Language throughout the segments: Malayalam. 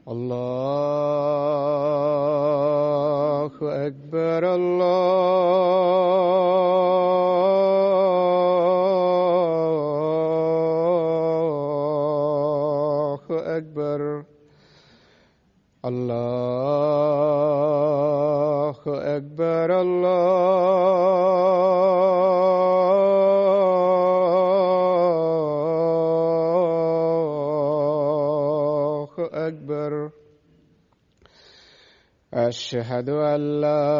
الله أكبر الله أكبر الله أكبر الله أكبر أشهد أن لا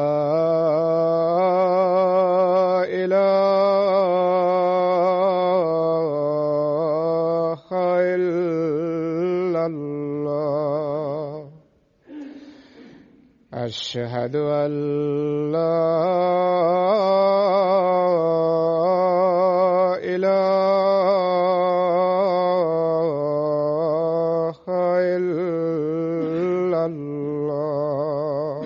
إله إلا الله أشهد أن لا إله إلا الله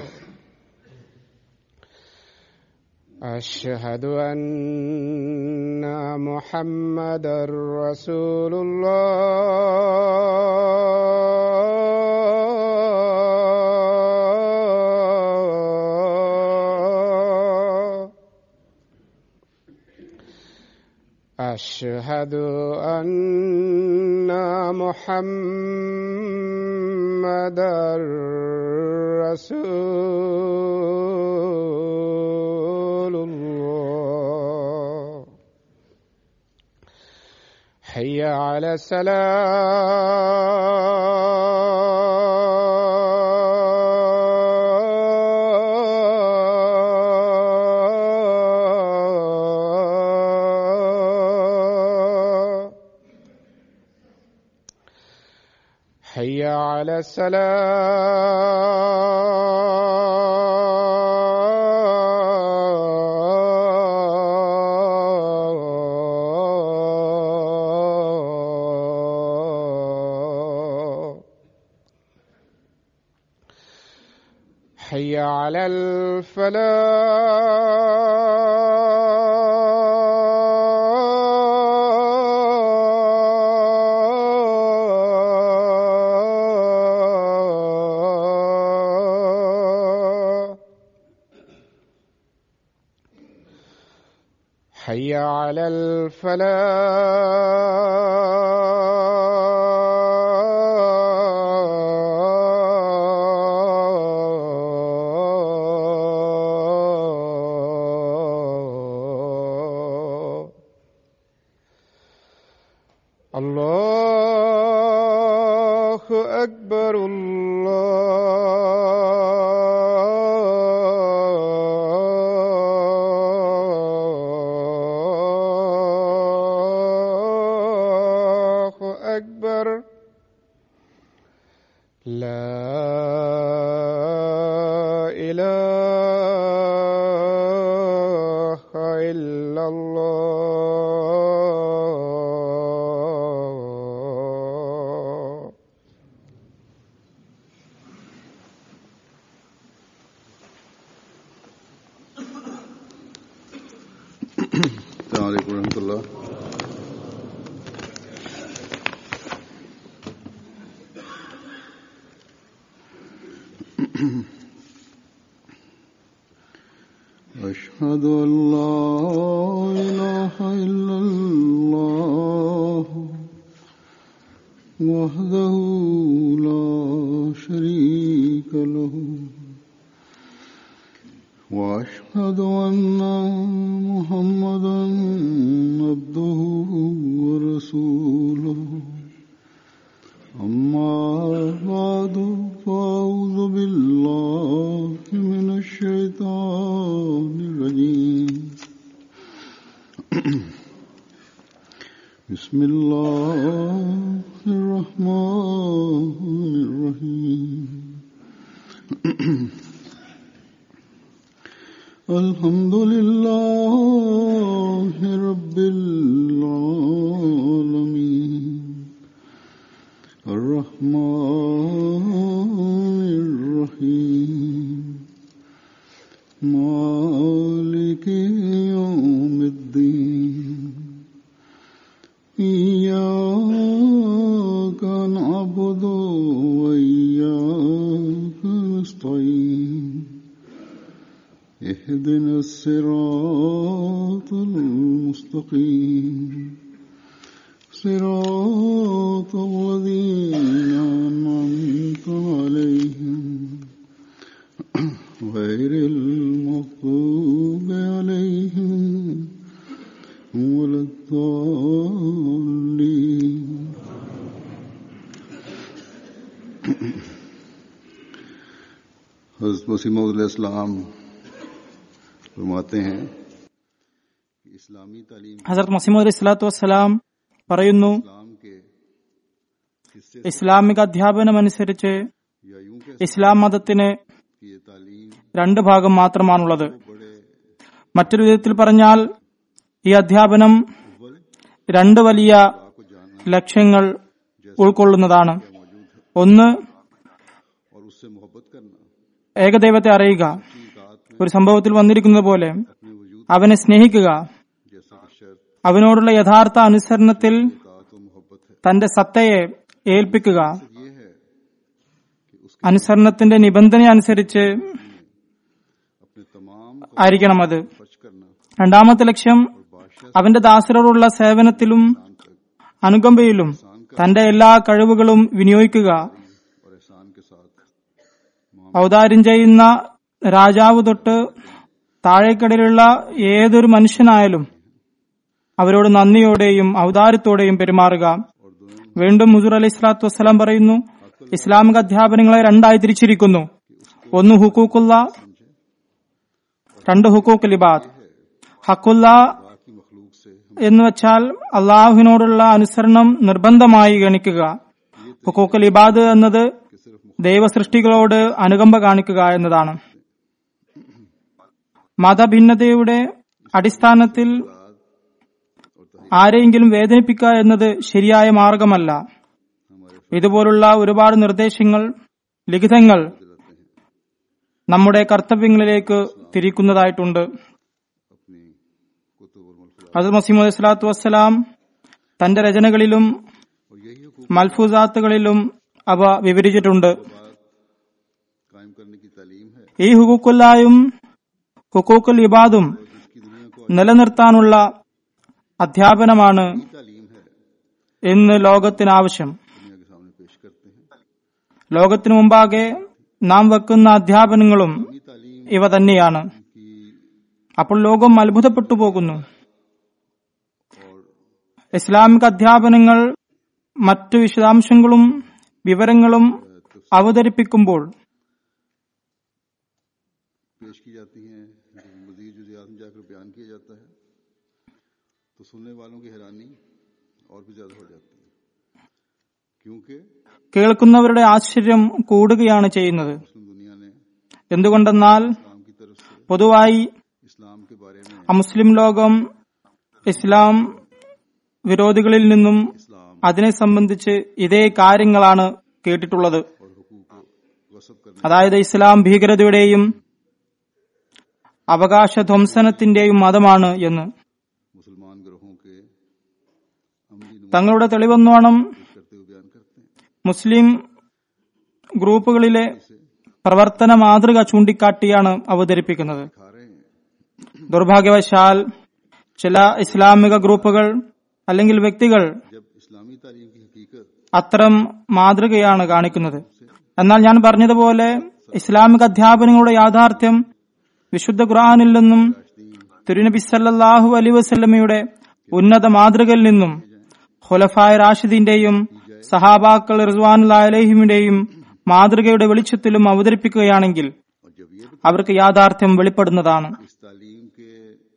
أشهد أن محمدا رسول الله أشهد أن محمدا رسول الله حي على السلام حي على السلام حي على الفلاح حي على الفلاح الله أكبر الله أكبر لا إله إلا الله السلام عليكم ورحمة الله أشهد أن لا إله إلا الله وحده لا شريك له وأشهد أن محمدا عبده ورسوله أما بعد فأعوذ بالله من الشيطان الرجيم بسم الله الرحمن الرحيم الحمد لله رب العالمين الرحمن الرحيم مالك يوم الدين إياك نعبد وإياك الصراط المستقيم صراط الذين أنعمت عليهم غير المغضوب عليهم ولا الضالين हजरत मसीम फरमाते हैं कि इस्लामी तालीम ഹസരത് മസീമദ് അലി സ്വലാത്തു വസ്സലാം പറയുന്നു इस्लाम के हिस्से ഇസ്ലാമിക അധ്യാപനമനുസരിച്ച് या यूं कह ഇസ്ലാം മതത്തിന് कि ये तालीम രണ്ട് ഭാഗം മാത്രമാണുള്ളത് बड़े മറ്റൊരു വിധത്തിൽ പറഞ്ഞാൽ ഈ അധ്യാപനം अव्वल രണ്ട് വലിയ को जानना ലക്ഷ്യങ്ങൾ ഉൾക്കൊള്ളുന്നതാണ് मौजूद है ഒന്ന് और उससे मोहब्बत करना ഏകദൈവത്തെ അറിയുക की इताअत में ഒരു സംഭവത്തിൽ വന്നിരിക്കുന്നത് പോലെ अपने वजूद അവനെ സ്നേഹിക്കുക जैसा कि शर्त അവനോടുള്ള യഥാർത്ഥ അനുസരണത്തിൽ इताअत व मोहब्बत है തന്റെ സത്തയെ ഏൽപ്പിക്കുക ये है कि उसके അനുസരണത്തിന്റെ നിബന്ധന അനുസരിച്ച് अपने तमाम को ആയിരിക്കണം അത് खर्च करना രണ്ടാമത്തെ ലക്ഷ്യം और बादशाह അവന്റെ ദാസരോടുള്ള സേവനത്തിലും तक അനുകമ്പയിലും തന്റെ എല്ലാ കഴിവുകളും വിനിയോഗിക്കുക और एहसान के साथ ഔദാര്യം ചെയ്യുന്ന രാജാവ് തൊട്ട് താഴേക്കടയിലുള്ള ഏതൊരു മനുഷ്യനായാലും അവരോട് നന്ദിയോടെയും ഔദാര്യത്തോടെയും പെരുമാറുക और दोनों വീണ്ടും മുസൂർ അലൈഹി സ്വലാത്തു വസ്സലാം പറയുന്നു ഇസ്ലാമിക അധ്യാപനങ്ങളെ രണ്ടായി തിരിച്ചിരിക്കുന്നു ഒന്ന് ഹുക്കൂക്കുള്ള രണ്ട് ഹുക്കൂക്ക് ലിബാദ് ഹക്കുല്ല बाकी मखलूक से हम എന്ന് വെച്ചാൽ അള്ളാഹുവിനോടുള്ള അനുസരണം നിർബന്ധമായി ഗണിക്കുക ഹുക്കൂക്ക് ലിബാദ് എന്നത് कि सिर्फ ദൈവസൃഷ്ടികളോട് അനുകമ്പ കാണിക്കുക എന്നതാണ് മതഭിന്നതയുടെ അടിസ്ഥാനത്തിൽ ആരെയെങ്കിലും വേദനിപ്പിക്കുക എന്നത് ശരിയായ മാർഗമല്ല ഇതുപോലുള്ള ഒരുപാട് നിർദ്ദേശങ്ങൾ ലിഖിതങ്ങൾ നമ്മുടെ കർത്തവ്യങ്ങളിലേക്ക് തിരിക്കുന്നതായിട്ടുണ്ട് अपनी कुतुब और मलफूजात അത് മസീമദ് സ്വലാത്തു വസ്സലാം തന്റെ രചനകളിലും और यही हुकूक മൽഫൂസാത്തുകളിലും അവ വിവരിച്ചിട്ടുണ്ട് कायम करने की तालीम है ഈ ഹുക്കൂക്കുല്ലായും ഹുക്കൂക്കുൽ ഇബാദും जिसकी दुनिया को നിലനിർത്താനുള്ള അധ്യാപനമാണ് अच्छी तालीम है ഇന്ന് ലോകത്തിന് ആവശ്യം दुनिया के सामने पेश करते हैं ലോകത്തിനു മുമ്പാകെ നാം വെക്കുന്ന അധ്യാപനങ്ങളും ये तालीम ഇവ തന്നെയാണ് की അപ്പോൾ ലോകം അത്ഭുതപ്പെട്ടു പോകുന്നു और ഇസ്ലാമിക അധ്യാപനങ്ങൾ മറ്റു വിശദാംശങ്ങളും വിവരങ്ങളും അവതരിപ്പിക്കുമ്പോൾ पेश की जाती हैं मजीद जुजियात में जाकर बयान किया जाता है तो सुनने वालों की हैरानी और भी ज्यादा हो जाती है क्योंकि കേൾക്കുന്നവരുടെ ആശ്ചര്യം കൂടുകയാണ് ചെയ്യുന്നത് मुस्लिम दुनिया ने എന്തുകൊണ്ടെന്നാൽ इस्लाम की तरफ से പൊതുവായി इस्लाम के बारे में അമുസ്ലിം ലോകം ഇസ്ലാം വിരോധികളിൽ നിന്നും इस्लाम അതിനെ സംബന്ധിച്ച് ഇതേ കാര്യങ്ങളാണ് കേട്ടിട്ടുള്ളത് और हुकूक को गसब करने അതായത് ഇസ്ലാം ഭീകരതയുടെയും അവകാശ ധ്വംസനത്തിന്റെയും മതമാണ് എന്ന് मुसलमान ग्रहों के अमली नमूने തങ്ങളുടെ തെളിവെന്നോണം पेश करते हुए बयान करते हैं മുസ്ലിം ഗ്രൂപ്പുകളിലെ പ്രവർത്തന മാതൃക ചൂണ്ടിക്കാട്ടിയാണ് അവതരിപ്പിക്കുന്നത് खा रहे हैं ദുർഭാഗ്യവശാൽ ചില ഇസ്ലാമിക ഗ്രൂപ്പുകൾ അല്ലെങ്കിൽ വ്യക്തികൾ जब इस्लामी तालीम की हकीकत അത്തരം മാതൃകയാണ് കാണിക്കുന്നത് എന്നാൽ ഞാൻ പറഞ്ഞതുപോലെ ഇസ്ലാമിക അധ്യാപനങ്ങളുടെ യാഥാർത്ഥ്യം വിശുദ്ധ ഖുർആനിൽ നിന്നും തിരുനബി സല്ലല്ലാഹു അലൈ വസല്ലമയുടെ ഉന്നത മാതൃകയിൽ നിന്നും ഖുലഫായ റാഷിദിന്റെയും സഹാബാക്കൾ റിസ്വാൻ അലഹിമിന്റെയും മാതൃകയുടെ വെളിച്ചത്തിലും അവതരിപ്പിക്കുകയാണെങ്കിൽ और जब ये भी അവർക്ക് യാഥാർത്ഥ്യം വെളിപ്പെടുന്നതാണ് इस तालीम के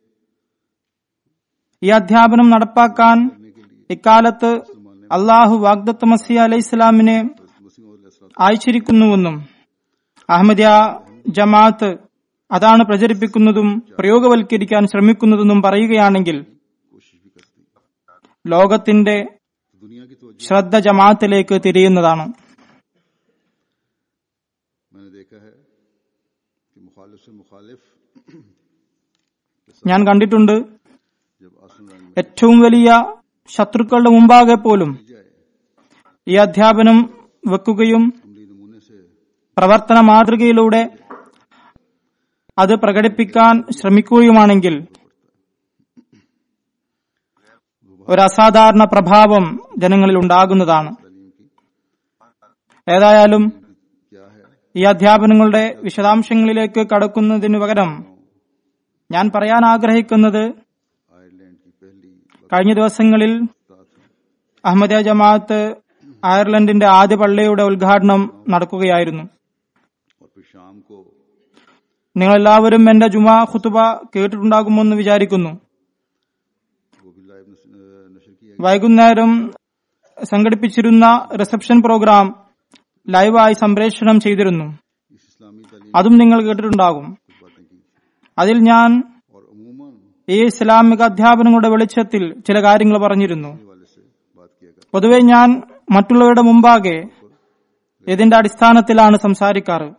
ഈ അധ്യാപനം നടപ്പാക്കാൻ ഇക്കാലത്ത് അള്ളാഹു വാഗ്ദത്ത് മസിയ അലൈഹി ഇസ്ലാമിനെ मसीह और അയച്ചിരിക്കുന്നുവെന്നും അഹമ്മദിയ ജമാഅത്ത് അതാണ് പ്രചരിപ്പിക്കുന്നതും പ്രയോഗവൽക്കരിക്കാൻ ശ്രമിക്കുന്നതെന്നും പറയുകയാണെങ്കിൽ कोशिश भी करती है ലോകത്തിന്റെ तो दुनिया की तवज्जो ശ്രദ്ധ ജമാഅത്തിലേക്ക് തിരിയുന്നതാണ് मैंने देखा है कि मुखालिफ से मुखालिफ ഞാൻ കണ്ടിട്ടുണ്ട് जब आसन रंग में ഏറ്റവും വലിയ ശത്രുക്കളുടെ മുമ്പാകെ പോലും जाए ഈ അധ്യാപനം വെക്കുകയും अमली नमूने से പ്രവർത്തന മാതൃകയിലൂടെ അത് പ്രകടിപ്പിക്കാൻ ശ്രമിക്കുകയുമാണെങ്കിൽ ഒരു അസാധാരണ പ്രഭാവം ജനങ്ങളിൽ ഉണ്ടാകുന്നതാണ് तालीम की ഏതായാലും क्या है ഈ അധ്യാപനങ്ങളുടെ വിശദാംശങ്ങളിലേക്ക് കടക്കുന്നതിനു പകരം ഞാൻ പറയാൻ ആഗ്രഹിക്കുന്നത് आयरलैंड की पहली കഴിഞ്ഞ ദിവസങ്ങളിൽ वक्ता थे അഹമ്മദിയ ജമാഅത്ത് അയർലൻഡിന്റെ ആദ്യ പള്ളിയുടെ ഉദ്ഘാടനം നടക്കുകയായിരുന്നു और फिर शाम को നിങ്ങളെല്ലാവരും എന്റെ ജുമാ ഖുതുബ കേട്ടിട്ടുണ്ടാകുമെന്ന് വിചാരിക്കുന്നു वो भी लाइव नश- नशर किया വൈകുന്നേരം സംഘടിപ്പിച്ചിരുന്ന റിസപ്ഷൻ പ്രോഗ്രാം ലൈവായി സംപ്രേഷണം ചെയ്തിരുന്നു इस इस्लामी तालीम അതും നിങ്ങൾ കേട്ടിട്ടുണ്ടാകും कुछ बातें की थी അതിൽ ഞാൻ और अमूमन ഈ ഇസ്ലാമിക അധ്യാപനങ്ങളുടെ വെളിച്ചത്തിൽ ചില കാര്യങ്ങൾ പറഞ്ഞിരുന്നു इस वाले से बात किया करते പൊതുവെ ഞാൻ മറ്റുള്ളവരുടെ മുമ്പാകെ ഇതിന്റെ അടിസ്ഥാനത്തിലാണ് സംസാരിക്കാറ്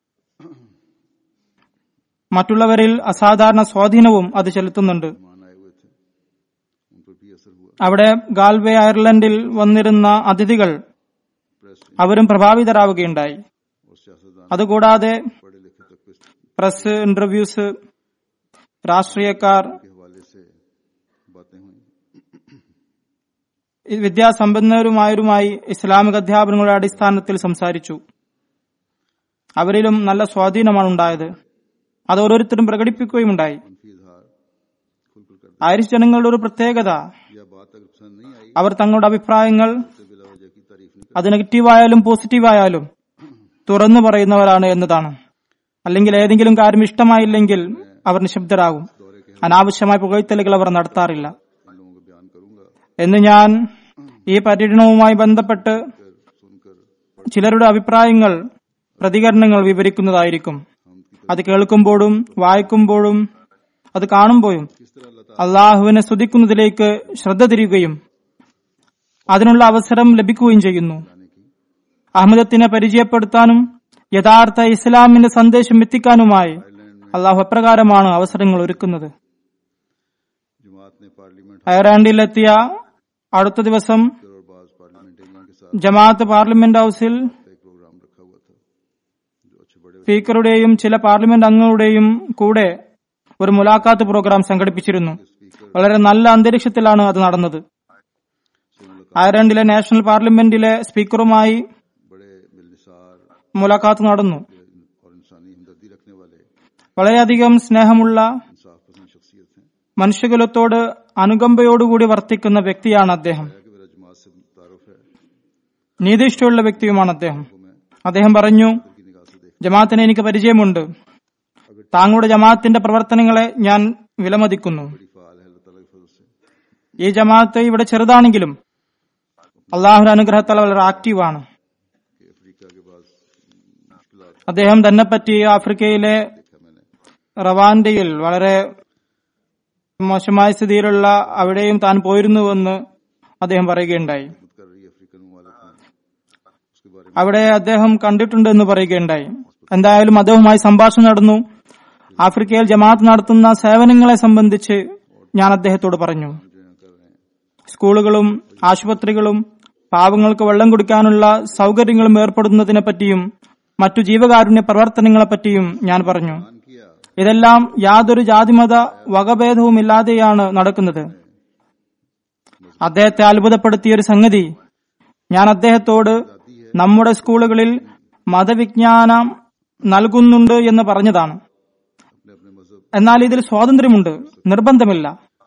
മറ്റുള്ളവരിൽ അസാധാരണ സ്വാധീനവും അത് ചെലുത്തുന്നുണ്ട് मान आए हुए थे उन पर भी असर हुआ അവിടെ ഗാൽവേ അയർലൻഡിൽ വന്നിരുന്ന അതിഥികൾ प्रेस അവരും പ്രഭാവിതരാവുകയുണ്ടായി और सियासतदान അതുകൂടാതെ पढ़े लिखे तक को इस പ്രസ് ഇന്റർവ്യൂസ് രാഷ്ട്രീയക്കാർ के हवाले से बातें हुई ഈ വിദ്യാസമ്പന്നരുമായവരുമായി ഇസ്ലാമിക അധ്യാപനങ്ങളുടെ അടിസ്ഥാനത്തിൽ സംസാരിച്ചു അവരിലും നല്ല സ്വാധീനമാണ് ഉണ്ടായത് അത് ഓരോരുത്തരും പ്രകടിപ്പിക്കുകയുമുണ്ടായി मनफी इजहार खुलकर कर ഐറിഷ് ജനങ്ങളുടെ ഒരു പ്രത്യേകത या बात अगर पसंद नहीं आई അവർ തങ്ങളുടെ അഭിപ്രായങ്ങൾ तो बिला वजह की तारीफ नहीं അത് നെഗറ്റീവായാലും പോസിറ്റീവായാലും തുറന്നു പറയുന്നവരാണ് എന്നതാണ് അല്ലെങ്കിൽ ഏതെങ്കിലും കാര്യം ഇഷ്ടമായില്ലെങ്കിൽ അവർ നിശബ്ദരാകും कर दौरे के അനാവശ്യമായ പുകഴ്ത്തലുകൾ അവർ നടത്താറില്ല इन लोगों को बयान करूंगा എന്ന് ഞാൻ ഈ പര്യടനവുമായി ബന്ധപ്പെട്ട് कर सुनकर ചിലരുടെ അഭിപ്രായങ്ങൾ പ്രതികരണങ്ങൾ വിവരിക്കുന്നതായിരിക്കും हम की അത് കേൾക്കുമ്പോഴും വായിക്കുമ്പോഴും അത് കാണുമ്പോഴും किस तरह अल्लाह അള്ളാഹുവിനെ സ്തുതിക്കുന്നതിലേക്ക് ശ്രദ്ധ തിരിയുകയും അതിനുള്ള അവസരം ലഭിക്കുകയും ചെയ്യുന്നു ताला की അഹമ്മദത്തിനെ പരിചയപ്പെടുത്താനും യഥാർത്ഥ ഇസ്ലാമിന്റെ സന്ദേശം എത്തിക്കാനുമായി അള്ളാഹു എപ്രകാരമാണ് അവസരങ്ങൾ ഒരുക്കുന്നത് जमात ने पार्लियामेंट അയർലാൻഡിലെത്തിയ അടുത്ത ദിവസം और बाज पार्लियामेंटेरियन के साथ ജമാഅത്ത് പാർലമെന്റ് ഹൌസിൽ एक प्रोग्राम रखा हुआ था जो अच्छे बड़े സ്പീക്കറുടെയും ചില പാർലമെന്റ് അംഗങ്ങളുടെയും കൂടെ ഒരു മുലാഖാത്ത് പ്രോഗ്രാം സംഘടിപ്പിച്ചിരുന്നു स्पीकर വളരെ നല്ല അന്തരീക്ഷത്തിലാണ് അത് നടന്നത് से मुलाकात അയർലൻഡിലെ നാഷണൽ പാർലമെന്റിലെ സ്പീക്കറുമായി बड़े मिलनिसार മുലാഖാത്ത് നടന്നു और इंसानी हमदर्दी रखने वाले വളരെയധികം സ്നേഹമുള്ള इंसाफ पसंद शख्सियत हैं മനുഷ്യകുലത്തോട് അനുകമ്പയോടുകൂടി വർത്തിക്കുന്ന വ്യക്തിയാണ് അദ്ദേഹം है कि मेरा जमात से तारुफ है നീതിഷ്ഠയുള്ള വ്യക്തിയുമാണ് അദ്ദേഹം को मैं അദ്ദേഹം പറഞ്ഞു की निगाह से देख ജമാഅത്തിനെ എനിക്ക് പരിചയമുണ്ട് താങ്കളുടെ ജമാഅത്തിന്റെ പ്രവർത്തനങ്ങളെ ഞാൻ വിലമതിക്കുന്നു बड़ी फाल है अल्लाह ताला के फजल से ഈ ജമാഅത്ത് ഇവിടെ ചെറുതാണെങ്കിലും അള്ളാഹുന്റെ അനുഗ്രഹത്താൽ വളരെ ആക്റ്റീവാണ് कि अफ्रीका के बाद मुश्किल അദ്ദേഹം തന്നെ പറ്റി ആഫ്രിക്കയിലെ देखा मैंने റവാൻഡയിൽ വളരെ മോശമായ സ്ഥിതിയിലുള്ള അവിടെയും താൻ പോയിരുന്നുവെന്ന് അദ്ദേഹം പറയുകയുണ്ടായി मत कर रही अफ्रीकन ममालिक में उसके बारे അവിടെ അദ്ദേഹം കണ്ടിട്ടുണ്ട് എന്ന് പറയുകയുണ്ടായി എന്തായാലും അദ്ദേഹവുമായി സംഭാഷണം നടന്നു ആഫ്രിക്കയിൽ ജമാഅത്ത് നടത്തുന്ന സേവനങ്ങളെ സംബന്ധിച്ച് ഞാൻ അദ്ദേഹത്തോട് പറഞ്ഞു में जो यहाँ कर रहे हैं സ്കൂളുകളും ആശുപത്രികളും പാവങ്ങൾക്ക് വെള്ളം കുടിക്കാനുള്ള സൗകര്യങ്ങളും ഏർപ്പെടുന്നതിനെ പറ്റിയും മറ്റു ജീവകാരുണ്യ പ്രവർത്തനങ്ങളെ പറ്റിയും ഞാൻ പറഞ്ഞു मान किया ഇതെല്ലാം യാതൊരു ജാതിമത വകഭേദവുമില്ലാതെയാണ് നടക്കുന്നത് അദ്ദേഹത്തെ അത്ഭുതപ്പെടുത്തിയ ഒരു സംഗതി ഞാൻ അദ്ദേഹത്തോട് നമ്മുടെ സ്കൂളുകളിൽ മതവിജ്ഞാനം നൽകുന്നുണ്ട് എന്ന് പറഞ്ഞതാണ് अपने अपने मजहब എന്നാൽ ഇതിൽ സ്വാതന്ത്ര്യമുണ്ട് നിർബന്ധമില്ല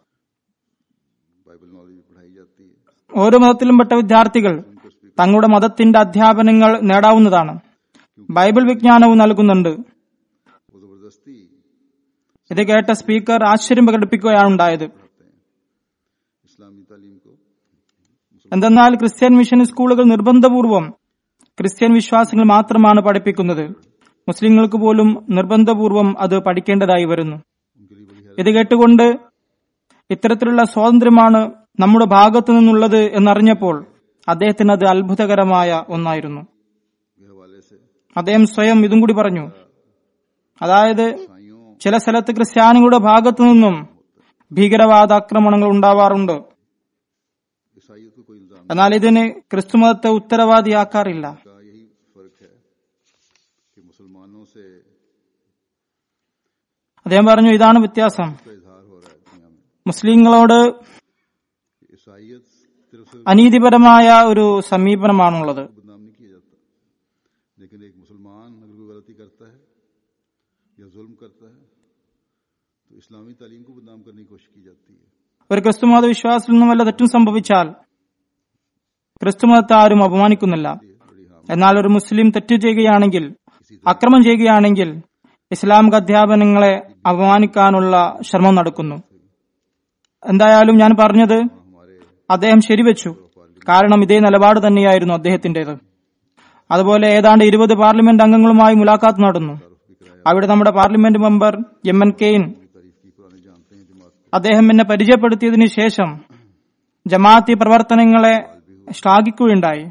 बाइबल नॉलेज भी पढ़ाई जाती है ഓരോ മതത്തിലും പെട്ട വിദ്യാർത്ഥികൾ തങ്ങളുടെ മതത്തിന്റെ അധ്യാപനങ്ങൾ നേടാവുന്നതാണ് ബൈബിൾ വിജ്ഞാനവും നൽകുന്നുണ്ട് वो जबरदस्ती ഇത് കേട്ട സ്പീക്കർ ആശ്ചര്യം പ്രകടിപ്പിക്കുകയാണ് ഉണ്ടായത് पढ़ाते हैं इस्लामी तालीम को എന്തെന്നാൽ ക്രിസ്ത്യൻ മിഷൻ സ്കൂളുകൾ നിർബന്ധപൂർവം ക്രിസ്ത്യൻ വിശ്വാസങ്ങൾ മാത്രമാണ് പഠിപ്പിക്കുന്നത് മുസ്ലിങ്ങൾക്ക് പോലും നിർബന്ധപൂർവം അത് പഠിക്കേണ്ടതായി വരുന്നു उनके लिए बड़ी ഇത് കേട്ടുകൊണ്ട് ഇത്തരത്തിലുള്ള സ്വാതന്ത്ര്യമാണ് നമ്മുടെ ഭാഗത്തു നിന്നുള്ളത് എന്നറിഞ്ഞപ്പോൾ അദ്ദേഹത്തിന് അത് അത്ഭുതകരമായ ഒന്നായിരുന്നു के हवाले से അദ്ദേഹം സ്വയം ഇതും കൂടി പറഞ്ഞു അതായത് ईसाइयों ചില സ്ഥലത്ത് ക്രിസ്ത്യാനികളുടെ ഭാഗത്തു നിന്നും ഭീകരവാദ ആക്രമണങ്ങൾ ഉണ്ടാവാറുണ്ട് ईसाइयत को कोई इल्जाम എന്നാൽ ഇതിന് ക്രിസ്തുമതത്തെ ഉത്തരവാദിയാക്കാറില്ല का यही फर्क है कि मुसलमानों से അദ്ദേഹം പറഞ്ഞു ഇതാണ് വ്യത്യാസം का इजहार हो रहा है दुनिया में മുസ്ലിങ്ങളോട് ईसाइत सिर्फ से അനീതിപരമായ ഒരു സമീപനമാണുള്ളത് बदनाम नहीं किया जाता लेकिन एक मुसलमान अगर कोई गलती करता है या जुल्म करता है तो इस्लामी तालीम को बदनाम करने की कोशिश की जाती है ഒരു ക്രിസ്തുമത വിശ്വാസത്തിൽ നിന്നും വല്ല തെറ്റും സംഭവിച്ചാൽ ക്രിസ്തുമതത്തെ ആരും അപമാനിക്കുന്നില്ല बड़ी हाँ എന്നാൽ ഒരു മുസ്ലിം തെറ്റ് ചെയ്യുകയാണെങ്കിൽ അക്രമം ചെയ്യുകയാണെങ്കിൽ ഇസ്ലാമിക അധ്യാപനങ്ങളെ അപമാനിക്കാനുള്ള ശ്രമം നടക്കുന്നു എന്തായാലും ഞാൻ പറഞ്ഞത് हमारे അദ്ദേഹം ശരിവെച്ചു കാരണം ഇതേ നിലപാട് തന്നെയായിരുന്നു അദ്ദേഹത്തിന്റേത് അതുപോലെ ഏതാണ്ട് ഇരുപത് പാർലമെന്റ് അംഗങ്ങളുമായി മുലാഖാത്ത് നടന്നു അവിടെ നമ്മുടെ പാർലമെന്റ് മെമ്പർ എം എൻ കെയിൻ तारीफ की पुराने जानते हैं जमात को അദ്ദേഹം എന്നെ പരിചയപ്പെടുത്തിയതിനു ശേഷം ജമാഅത്തി പ്രവർത്തനങ്ങളെ ശ്ലാഘിക്കുകയുണ്ടായി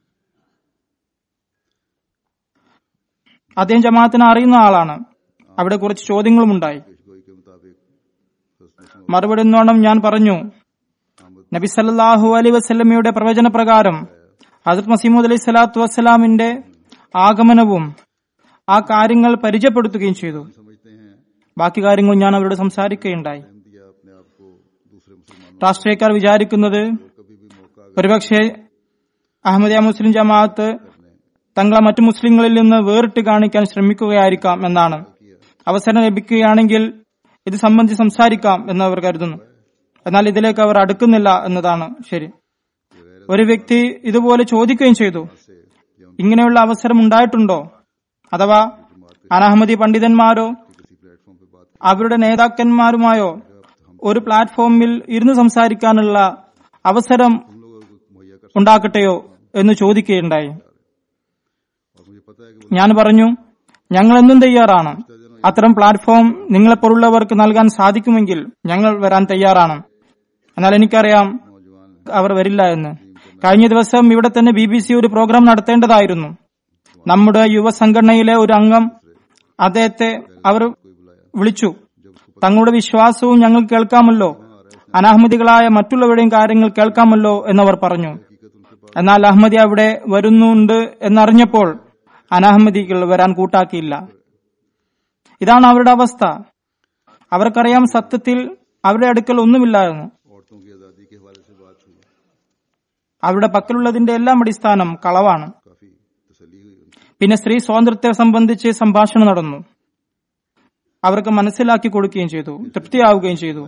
അദ്ദേഹം ജമാഅത്തിനെ അറിയുന്ന ആളാണ് അവിടെ കുറച്ച് ചോദ്യങ്ങളും ഉണ്ടായി पेशगोई के मुताबिक हज़रत मुस्लिम മറുപടി എന്നോണം ഞാൻ പറഞ്ഞു നബി സല്ലല്ലാഹു അലൈ വസല്ലമയുടെ പ്രവചന പ്രകാരം ഹസരത് മസീമുദ് അലൈഹി സ്വലാത്തു വസ്സലാമിന്റെ ആഗമനവും ആ കാര്യങ്ങൾ പരിചയപ്പെടുത്തുകയും ചെയ്തു समझते हैं ബാക്കി കാര്യങ്ങൾ ഞാൻ അവരോട് സംസാരിക്കുകയുണ്ടായി टाइम दिया अपने आप को दूसरे मुसलमानों രാഷ്ട്രീയക്കാർ വിചാരിക്കുന്നത് को कभी भी मौका अगर ഒരുപക്ഷെ അഹമ്മദിയ മുസ്ലിം ജമാഅത്ത് തങ്ങളെ മറ്റു മുസ്ലിങ്ങളിൽ നിന്ന് വേറിട്ട് കാണിക്കാൻ ശ്രമിക്കുകയായിരിക്കാം എന്നാണ് അവസരം ലഭിക്കുകയാണെങ്കിൽ ഇത് സംബന്ധിച്ച് സംസാരിക്കാം എന്ന് അവർ കരുതുന്നു എന്നാൽ ഇതിലേക്ക് അവർ അടുക്കുന്നില്ല എന്നതാണ് ശരി ഒരു വ്യക്തി ഇതുപോലെ ചോദിക്കുകയും ചെയ്തു ഇങ്ങനെയുള്ള അവസരം ഉണ്ടായിട്ടുണ്ടോ അഥവാ അനഹമ്മദി പണ്ഡിതന്മാരോ किसी प्लेटफॉर्म पे बात അവരുടെ നേതാക്കന്മാരുമായോ ഒരു പ്ലാറ്റ്ഫോമിൽ ഇരുന്ന് സംസാരിക്കാനുള്ള അവസരം हम लोगों को मुहैया कर ഉണ്ടാക്കട്ടെയോ എന്ന് ചോദിക്കുകയുണ്ടായി और मुझे पता है कि ഞാൻ പറഞ്ഞു ഞങ്ങൾ എന്നും തയ്യാറാണ് അത്തരം പ്ലാറ്റ്ഫോം നിങ്ങളെപ്പോലുള്ളവർക്ക് നൽകാൻ സാധിക്കുമെങ്കിൽ ഞങ്ങൾ വരാൻ തയ്യാറാണ് എന്നാൽ എനിക്കറിയാം वो नौजवान है അവർ വരില്ല എന്ന് കഴിഞ്ഞ ദിവസം ഇവിടെ തന്നെ ബി ബി സി ഒരു പ്രോഗ്രാം നടത്തേണ്ടതായിരുന്നു നമ്മുടെ യുവ സംഘടനയിലെ ഒരു അംഗം അദ്ദേഹത്തെ അവർ വിളിച്ചു തങ്ങളുടെ വിശ്വാസവും ഞങ്ങൾ കേൾക്കാമല്ലോ അനാഹ്മദികളായ മറ്റുള്ളവരുടെയും കാര്യങ്ങൾ കേൾക്കാമല്ലോ എന്നവർ പറഞ്ഞു എന്നാൽ അഹമ്മദി അവിടെ വരുന്നുണ്ട് എന്നറിഞ്ഞപ്പോൾ അനാഹമ്മദികൾ വരാൻ കൂട്ടാക്കിയില്ല ഇതാണ് അവരുടെ അവസ്ഥ അവർക്കറിയാം സത്യത്തിൽ അവരുടെ അടുക്കൽ ഒന്നുമില്ല എന്ന് औरतों की आज़ादी के हवाले से बात हुई അവരുടെ പക്കലുള്ളതിന്റെ എല്ലാം അടിസ്ഥാനം കളവാണ് काफी तसली हुई उनकी പിന്നെ സ്ത്രീ സ്വാതന്ത്ര്യത്തെ സംബന്ധിച്ച് സംഭാഷണം നടന്നു അവർക്ക് മനസ്സിലാക്കി കൊടുക്കുകയും ചെയ്തു തൃപ്തിയാവുകയും ചെയ്തു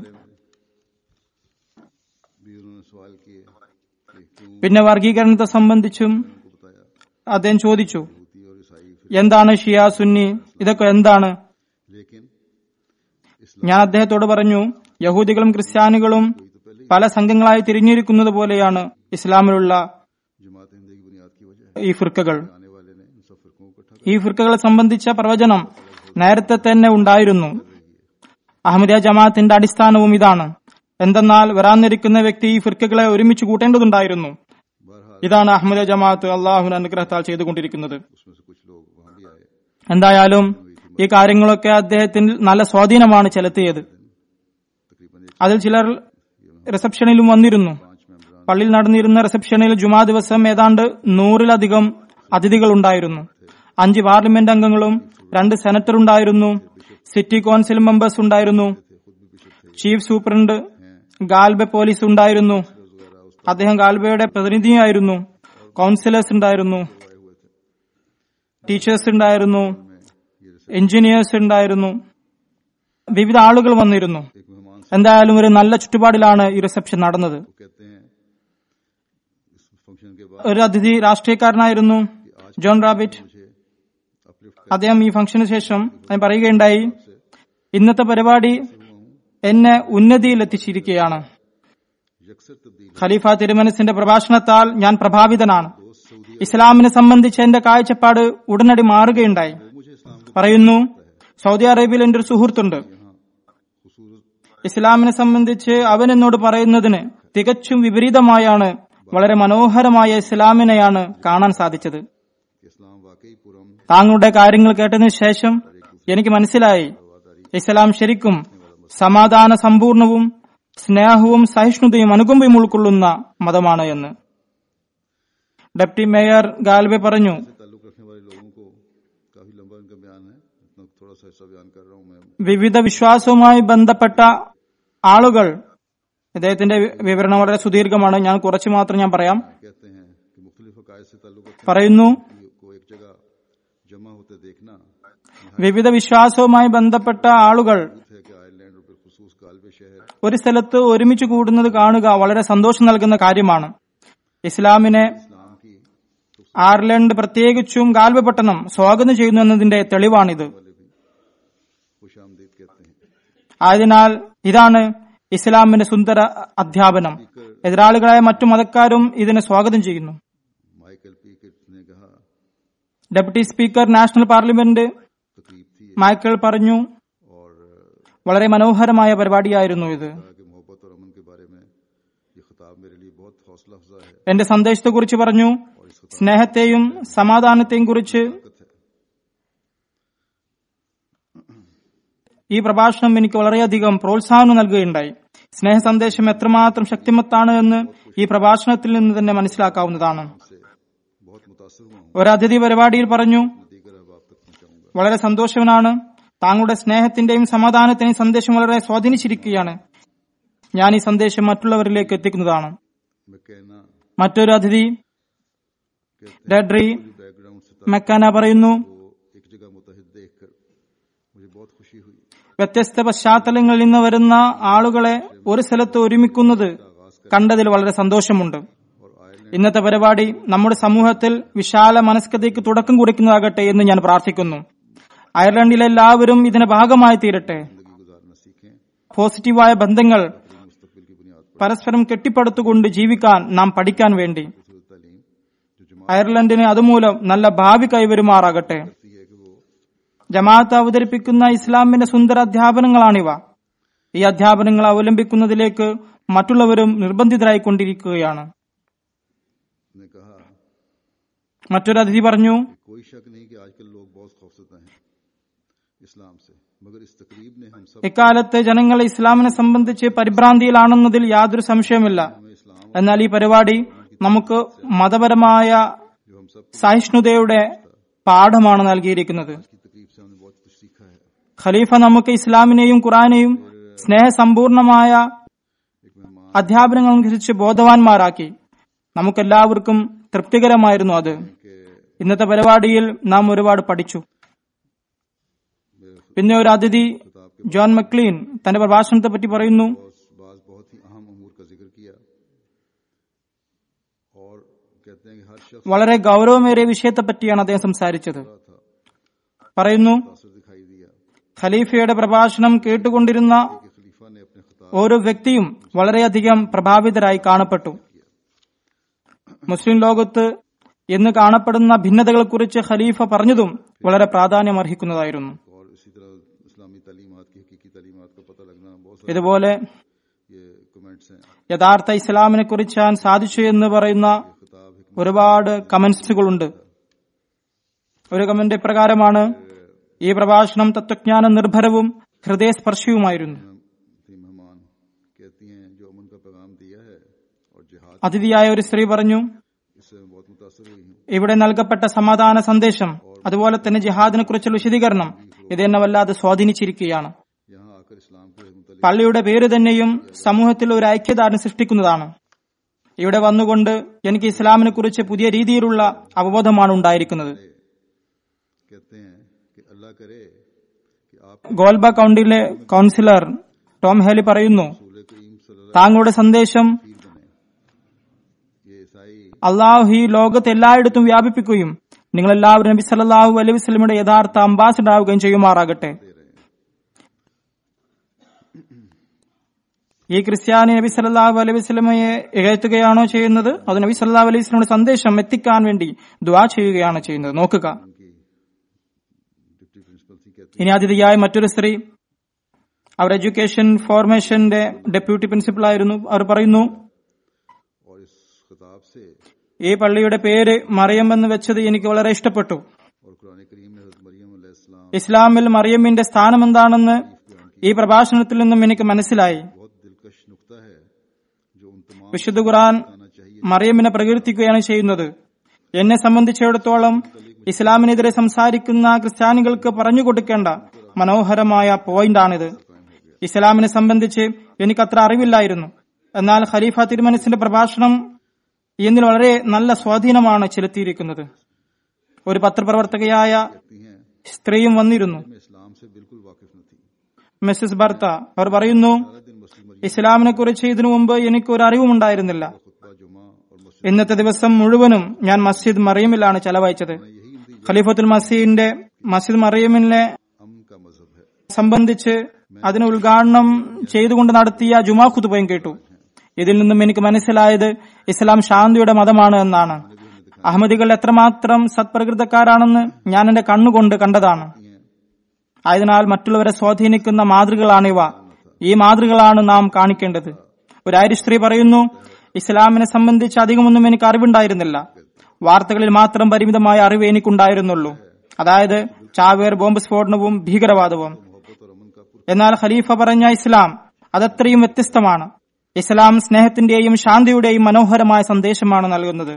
भी उन्होंने सवाल किए कि क्यों പിന്നെ വർഗീകരണത്തെ സംബന്ധിച്ചും उनको बताया അദ്ദേഹം ചോദിച്ചു हूती और ईसाई फिर എന്താണ് ഷിയ സുന്നി ഇതൊക്കെ എന്താണ് लेकिन ഞാൻ അദ്ദേഹത്തോട് പറഞ്ഞു യഹൂദികളും ക്രിസ്ത്യാനികളും പല സംഘങ്ങളായി തിരിഞ്ഞിരിക്കുന്നത് പോലെയാണ് ഇസ്ലാമിലുള്ള जमात हिंद की बुनियाद की वजह ഈ ഫിർക്കകൾ है आने वाले ने इन सब फिरकों को इकट्ठा ഈ ഫിർക്കകളെ സംബന്ധിച്ച പ്രവചനം നേരത്തെ തന്നെ ഉണ്ടായിരുന്നു അഹമ്മദിയ ജമാഅത്തിന്റെ അടിസ്ഥാനവും ഇതാണ് എന്തെന്നാൽ വരാനിരിക്കുന്ന വ്യക്തി ഈ ഫിർക്കകളെ ഒരുമിച്ച് കൂട്ടേണ്ടതുണ്ടായിരുന്നു बहरहाल ഇതാണ് അഹമ്മദിയ ജമാഅത്ത് അള്ളാഹുവിന്റെ അനുഗ്രഹത്താൽ ചെയ്തുകൊണ്ടിരിക്കുന്നത് उसमें से कुछ लोग वहां भी आए എന്തായാലും ഈ കാര്യങ്ങളൊക്കെ അദ്ദേഹത്തിന് നല്ല സ്വാധീനമാണ് ചെലുത്തിയത് तकरीबन एक അതിൽ ചിലർ റിസപ്ഷനിലും വന്നിരുന്നു पांच मेंबरान പള്ളിയിൽ നടന്നിരുന്ന റിസപ്ഷനിൽ ജുമാ ദിവസം ഏതാണ്ട് നൂറിലധികം അതിഥികൾ ഉണ്ടായിരുന്നു അഞ്ച് പാർലമെന്റ് അംഗങ്ങളും രണ്ട് സെനറ്റർ ഉണ്ടായിരുന്നു സിറ്റി കൌൺസിൽ മെമ്പേഴ്സ് ഉണ്ടായിരുന്നു ചീഫ് സൂപ്രണ്ട് ഗാൽബെ പോലീസ് ഉണ്ടായിരുന്നു അദ്ദേഹം ഗാൽബയുടെ പ്രതിനിധിയായിരുന്നു കൌൺസിലേഴ്സ് ഉണ്ടായിരുന്നു ടീച്ചേഴ്സ് ഉണ്ടായിരുന്നു എഞ്ചിനീയേഴ്സ് ഉണ്ടായിരുന്നു വിവിധ ആളുകൾ വന്നിരുന്നു एक मेहमान എന്തായാലും ഒരു നല്ല ചുറ്റുപാടിലാണ് ഈ റിസപ്ഷൻ നടന്നത് को कहते हैं इस फंक्शन के बाद ഒരു അതിഥി രാഷ്ട്രീയക്കാരനായിരുന്നു ജോൺ റാബിറ്റ് मुझे अपलिफ्ट അദ്ദേഹം ഈ ഫംഗ്ഷന് ശേഷം ഞാൻ പറയുകയുണ്ടായി ഇന്നത്തെ പരിപാടി എന്നെ ഉന്നതിയിൽ എത്തിച്ചിരിക്കുകയാണ് यकसर तब्दील ഖലീഫ തിരുമനസിന്റെ പ്രഭാഷണത്താൽ ഞാൻ പ്രഭാവിതനാണ് दोस्त सऊदी ഇസ്ലാമിനെ സംബന്ധിച്ച് എന്റെ കാഴ്ചപ്പാട് ഉടനടി മാറുകയുണ്ടായി मुझे इस्लाम को പറയുന്നു സൗദി അറേബ്യയിൽ എന്റെ ഒരു സുഹൃത്തുണ്ട് खसूस ഇസ്ലാമിനെ സംബന്ധിച്ച് അവൻ എന്നോട് പറയുന്നതിന് തികച്ചും വിപരീതമായാണ് വളരെ മനോഹരമായ ഇസ്ലാമിനെയാണ് കാണാൻ സാധിച്ചത് कि इस्लाम वाकई पुरम താങ്കളുടെ കാര്യങ്ങൾ കേട്ടതിനു ശേഷം എനിക്ക് മനസ്സിലായി ഇസ്ലാം ശരിക്കും സമാധാന സമ്പൂർണവും സ്നേഹവും സഹിഷ്ണുതയും അനുകമ്പയും ഉൾക്കൊള്ളുന്ന മതമാണ് എന്ന് ഡെപ്റ്റി മേയർ ഗാൽബെ പറഞ്ഞു से ताल्लुक रखने वाले लोगों को काफी लंबा इनका बयान है इतना थोड़ा सा खुलासा बयान कर रहा हूँ मैं വിവിധ വിശ്വാസവുമായി ബന്ധപ്പെട്ട ആളുകൾ ഇദ്ദേഹത്തിന്റെ വി- വിവരണം വളരെ സുദീർഘമാണ് ഞാൻ കുറച്ച് മാത്രം ഞാൻ പറയാം कहते हैं कि मुख्तलिफ अकायद से ताल्लुक रखने പറയുന്നു वालों को एक जगह जमा होते देखना വിവിധ വിശ്വാസവുമായി ബന്ധപ്പെട്ട ആളുകൾ है कि आयरलैंड और बिलखसूस गालबे शहर ഒരു സ്ഥലത്ത് ഒരുമിച്ച് കൂടുന്നത് കാണുക വളരെ സന്തോഷം നൽകുന്ന കാര്യമാണ് ഇസ്ലാമിനെ इस्लाम की ആർലൻഡ് പ്രത്യേകിച്ചും ഗാൽബ പട്ടണം സ്വാഗതം ചെയ്യുന്നു എന്നതിന്റെ തെളിവാണിത് वाले भी खुश आमदीद कहते हैं ആയതിനാൽ ഇതാണ് ഇസ്ലാമിന്റെ സുന്ദര അധ്യാപനം എതിരാളികളായ മറ്റു മതക്കാരും ഇതിനെ സ്വാഗതം ചെയ്യുന്നു माइकल पीकेट ने कहा ഡെപ്യൂട്ടി സ്പീക്കർ നാഷണൽ പാർലമെന്റ് तकलीफ थी മൈക്കിൾ പറഞ്ഞു और വളരെ മനോഹരമായ പരിപാടിയായിരുന്നു ഇത് कहा कि मोहब्बत और अमन के बारे में ये खिताब मेरे लिए बहुत हौसला अफजा है എന്റെ സന്ദേശത്തെക്കുറിച്ച് പറഞ്ഞു സ്നേഹത്തെയും സമാധാനത്തെയും കുറിച്ച് ताकत है ഈ പ്രഭാഷണം എനിക്ക് വളരെയധികം പ്രോത്സാഹനം നൽകുകയുണ്ടായി സ്നേഹ സന്ദേശം എത്രമാത്രം ശക്തിമത്താണ് എന്ന് ഈ പ്രഭാഷണത്തിൽ നിന്ന് തന്നെ മനസ്സിലാക്കാവുന്നതാണ് से बहुत मुतासर हुआ हूँ ഒരു അതിഥി പരിപാടിയിൽ പറഞ്ഞു दीगर अहबाब तक पहुंचाऊंगा വളരെ സന്തോഷവനാണ് താങ്കളുടെ സ്നേഹത്തിന്റെയും സമാധാനത്തിന്റെയും സന്ദേശം വളരെ സ്വാധീനിച്ചിരിക്കുകയാണ് ഞാൻ ഈ സന്ദേശം മറ്റുള്ളവരിലേക്ക് എത്തിക്കുന്നതാണ് मैं कहना മറ്റൊരു അതിഥി कहते ഡെഡ്രി हैं बैकग्राउंड से മെക്കാന പറയുന്നു को एक जगह मुतहद देखकर मुझे बहुत खुशी हुई വ്യത്യസ്ത പശ്ചാത്തലങ്ങളിൽ നിന്ന് വരുന്ന ആളുകളെ ഒരു സ്ഥലത്ത് ഒരുമിക്കുന്നത് കണ്ടതിൽ വളരെ സന്തോഷമുണ്ട് और आयरलैंड ഇന്നത്തെ പരിപാടി നമ്മുടെ സമൂഹത്തിൽ വിശാല മനസ്കതയ്ക്ക് തുടക്കം കുറിക്കുന്നതാകട്ടെ എന്ന് ഞാൻ പ്രാർത്ഥിക്കുന്നു അയർലൻഡിലെ എല്ലാവരും ഇതിന്റെ ഭാഗമായി തീരട്ടെ जिंदगी गुजारना सीखें പോസിറ്റീവായ ബന്ധങ്ങൾ मुस्तकबिल की बुनियाद पर പരസ്പരം കെട്ടിപ്പടുത്തുകൊണ്ട് ജീവിക്കാൻ നാം പഠിക്കാൻ വേണ്ടി फिजूल तालीम जो जमा അയർലൻഡിന് അതുമൂലം നല്ല ഭാവി കൈവരുമാറാകട്ടെ करती है कि वो ജമാഅത്ത് അവതരിപ്പിക്കുന്ന ഇസ്ലാമിന്റെ സുന്ദര അധ്യാപനങ്ങളാണിവ ഈ അധ്യാപനങ്ങൾ അവലംബിക്കുന്നതിലേക്ക് മറ്റുള്ളവരും നിർബന്ധിതരായിക്കൊണ്ടിരിക്കുകയാണ് ने कहा മറ്റൊരു അതിഥി പറഞ്ഞു कि कोई शक नहीं कि आजकल लोग बहुत खौफजदा हैं इस्लाम से मगर इस तकरीब ने हम सब ഇക്കാലത്ത് ജനങ്ങൾ ഇസ്ലാമിനെ സംബന്ധിച്ച് പരിഭ്രാന്തിയിലാണെന്നതിൽ യാതൊരു സംശയവുമില്ല हमें इस्लाम എന്നാൽ ഈ പരിപാടി നമുക്ക് മതപരമായ जो हम सब സഹിഷ്ണുതയുടെ പാഠമാണ് നൽകിയിരിക്കുന്നത് की तकरीब से हमने बहुत कुछ सीखा है ഖലീഫ നമുക്ക് ഇസ്ലാമിനെയും ഖുറാനെയും സ്നേഹസമ്പൂർണമായ एक मेहमान അധ്യാപനങ്ങൾ അനുസരിച്ച് ബോധവാന്മാരാക്കി നമുക്കെല്ലാവർക്കും തൃപ്തികരമായിരുന്നു അത് के ഇന്നത്തെ പരിപാടിയിൽ നാം ഒരുപാട് പഠിച്ചു പിന്നെ ഒരു അതിഥി ജോൺ മക്ലീൻ തന്റെ പ്രഭാഷണത്തെ പറ്റി പറയുന്നു बहुत बाज बहुत ही अहम अमूर का जिक्र किया और कहते हैं कि हर शख्स വളരെ ഗൗരവമേറിയ വിഷയത്തെ പറ്റിയാണ് അദ്ദേഹം സംസാരിച്ചത് रहा था പറയുന്നു असर दिखाई दिया ഖലീഫയുടെ പ്രഭാഷണം കേട്ടുകൊണ്ടിരുന്ന कि खलीफा ने अपने खिताब ഓരോ വ്യക്തിയും വളരെയധികം പ്രഭാവിതരായി കാണപ്പെട്ടു മുസ്ലിം ലോകത്ത് ഇന്ന് കാണപ്പെടുന്ന ഭിന്നതകളെക്കുറിച്ച് ഖലീഫ പറഞ്ഞതും വളരെ പ്രാധാന്യം അർഹിക്കുന്നതായിരുന്നു और इसी तरह इस्लामी तालीमत की हकीकी तालीमत का पता लगना बहुत सारे ഇതുപോലെ ये कमेंट्स हैं യഥാർത്ഥ ഇസ്ലാമിനെ കുറിച്ചാൻ സാധിച്ചു എന്ന് പറയുന്ന खिताब हिकमत ഒരുപാട് കമന്റ്സുകളുണ്ട് ഒരു കമന്റ് ഇപ്രകാരമാണ് ഈ പ്രഭാഷണം തത്വജ്ഞാന നിർഭരവും ഹൃദയസ്പർശിയുമായിരുന്നു थी मेहमान कहती हैं जो अमन का पैगाम दिया है और जिहाद അതിഥിയായ ഒരു സ്ത്രീ പറഞ്ഞു इससे मैं बहुत मुतासर हुई हूँ ഇവിടെ നൽകപ്പെട്ട സമാധാന സന്ദേശം അതുപോലെ തന്നെ ജിഹാദിനെ കുറിച്ചുള്ള വിശദീകരണം ഇതെന്നെ വല്ലാതെ സ്വാധീനിച്ചിരിക്കുകയാണ് यहाँ आकर इस्लाम के मुतलिक പള്ളിയുടെ പേര് തന്നെയും സമൂഹത്തിൽ ഒരു ഐക്യദാർഢ്യം സൃഷ്ടിക്കുന്നതാണ് ഇവിടെ വന്നുകൊണ്ട് എനിക്ക് ഇസ്ലാമിനെ കുറിച്ച് പുതിയ രീതിയിലുള്ള അവബോധമാണ് ഉണ്ടായിരിക്കുന്നത് कहते हैं कि अल्लाह करे कि आप ഗോൽബ കൗണ്ടിലെ കൗൺസിലർ ടോം ഹേലി പറയുന്നു रसूल करीम सल्लल्लाहु താങ്കളുടെ സന്ദേശം अलैहि वसल्लम बने ये ईसाई അള്ളാഹു ഈ ലോകത്ത് എല്ലായിടത്തും വ്യാപിപ്പിക്കുകയും നിങ്ങൾ എല്ലാവരും നബി സല്ലല്ലാഹു അലൈഹി വസല്ലമയുടെ യഥാർത്ഥ അംബാസിഡർ ആവുകയും ചെയ്യുമാറാകട്ടെ ഈ ക്രിസ്ത്യാനി നബി സല്ലല്ലാഹു അലൈഹി വസല്ലമയെ ഇകഴ്ത്തുകയാണോ ചെയ്യുന്നത് അത് നബി സല്ലല്ലാഹു അലൈഹി വസല്ലമയുടെ സന്ദേശം എത്തിക്കാൻ വേണ്ടി ദുആ ചെയ്യുകയാണ് ചെയ്യുന്നത് നോക്കുക उनकी डिप्टी प्रिंसिपल थी कहती ഇനി അതിഥിയായ മറ്റൊരു സ്ത്രീ അവർ എഡ്യൂക്കേഷൻ ഫോർമേഷന്റെ ഡെപ്യൂട്ടി പ്രിൻസിപ്പൽ ആയിരുന്നു അവർ പറയുന്നു और इस खिताब से ഈ പള്ളിയുടെ പേര് മറിയം എന്ന് വെച്ചത് എനിക്ക് വളരെ ഇഷ്ടപ്പെട്ടു और कुरान करीम में हज़रत मरियम अलैहिस्सलाम ഇസ്ലാമിൽ മറിയമ്മിന്റെ സ്ഥാനം എന്താണെന്ന് ഈ പ്രഭാഷണത്തിൽ നിന്നും എനിക്ക് മനസ്സിലായി बहुत दिलकश नुक्ता है जो उन तमाम വിശുദ്ധ ഖുർആൻ बताना चाहिए മറിയമ്മിനെ പ്രകീർത്തിക്കുകയാണ് ചെയ്യുന്നത് എന്നെ സംബന്ധിച്ചിടത്തോളം ഇസ്ലാമിനെതിരെ സംസാരിക്കുന്ന ക്രിസ്ത്യാനികൾക്ക് പറഞ്ഞു കൊടുക്കേണ്ട മനോഹരമായ പോയിന്റാണിത് ഇസ്ലാമിനെ സംബന്ധിച്ച് എനിക്കത്ര അറിവില്ലായിരുന്നു എന്നാൽ ഖലീഫ തിരുമനസിന്റെ പ്രഭാഷണം എന്നിൽ വളരെ നല്ല സ്വാധീനമാണ് ചെലുത്തിയിരിക്കുന്നത് ഒരു പത്രപ്രവർത്തകയായ कहती हैं സ്ത്രീയും വന്നിരുന്നു मैं इस्लाम से बिल्कुल वाकिफ न थी മിസ്സസ് ഭർത്ത അവർ പറയുന്നു सारा दिन मस्जिद मरियम ഇസ്ലാമിനെ കുറിച്ച് ഇതിനു മുമ്പ് എനിക്ക് ഒരു അറിവുമുണ്ടായിരുന്നില്ല खुतबा जुमा और मस्जिद ഇന്നത്തെ ദിവസം മുഴുവനും ഞാൻ മസ്ജിദ് മറിയമിലാണ് ചെലവഴിച്ചത് यही नतीजा ഖലീഫത്തുൽ മസീദിന്റെ മസ്ജിദ് മറിയമിനെ अमन का मजहब है സംബന്ധിച്ച് അതിന് ഉദ്ഘാടനം ചെയ്തുകൊണ്ട് നടത്തിയ ജുമാ ഖുതുബയും കേട്ടു ഇതിൽ നിന്നും എനിക്ക് മനസ്സിലായത് ഇസ്ലാം ശാന്തിയുടെ മതമാണ് എന്നാണ് അഹമ്മദികൾ എത്രമാത്രം സത്പ്രകൃതക്കാരാണെന്ന് ഞാൻ എന്റെ കണ്ണുകൊണ്ട് കണ്ടതാണ് ആയതിനാൽ മറ്റുള്ളവരെ സ്വാധീനിക്കുന്ന മാതൃകളാണിവ ഈ മാതൃകളാണ് നാം കാണിക്കേണ്ടത് ഒരു ഐരിഷ് സ്ത്രീ പറയുന്നു ഇസ്ലാമിനെ സംബന്ധിച്ച് അധികമൊന്നും എനിക്ക് അറിവുണ്ടായിരുന്നില്ല വാർത്തകളിൽ മാത്രം പരിമിതമായ അറിവ് എനിക്കുണ്ടായിരുന്നുള്ളൂ അതായത് ചാവേർ ബോംബ് സ്ഫോടനവും ഭീകരവാദവും എന്നാൽ ഖലീഫ പറഞ്ഞ ഇസ്ലാം അതത്രയും വ്യത്യസ്തമാണ് ഇസ്ലാം സ്നേഹത്തിന്റെയും ശാന്തിയുടെയും മനോഹരമായ സന്ദേശമാണ് നൽകുന്നത്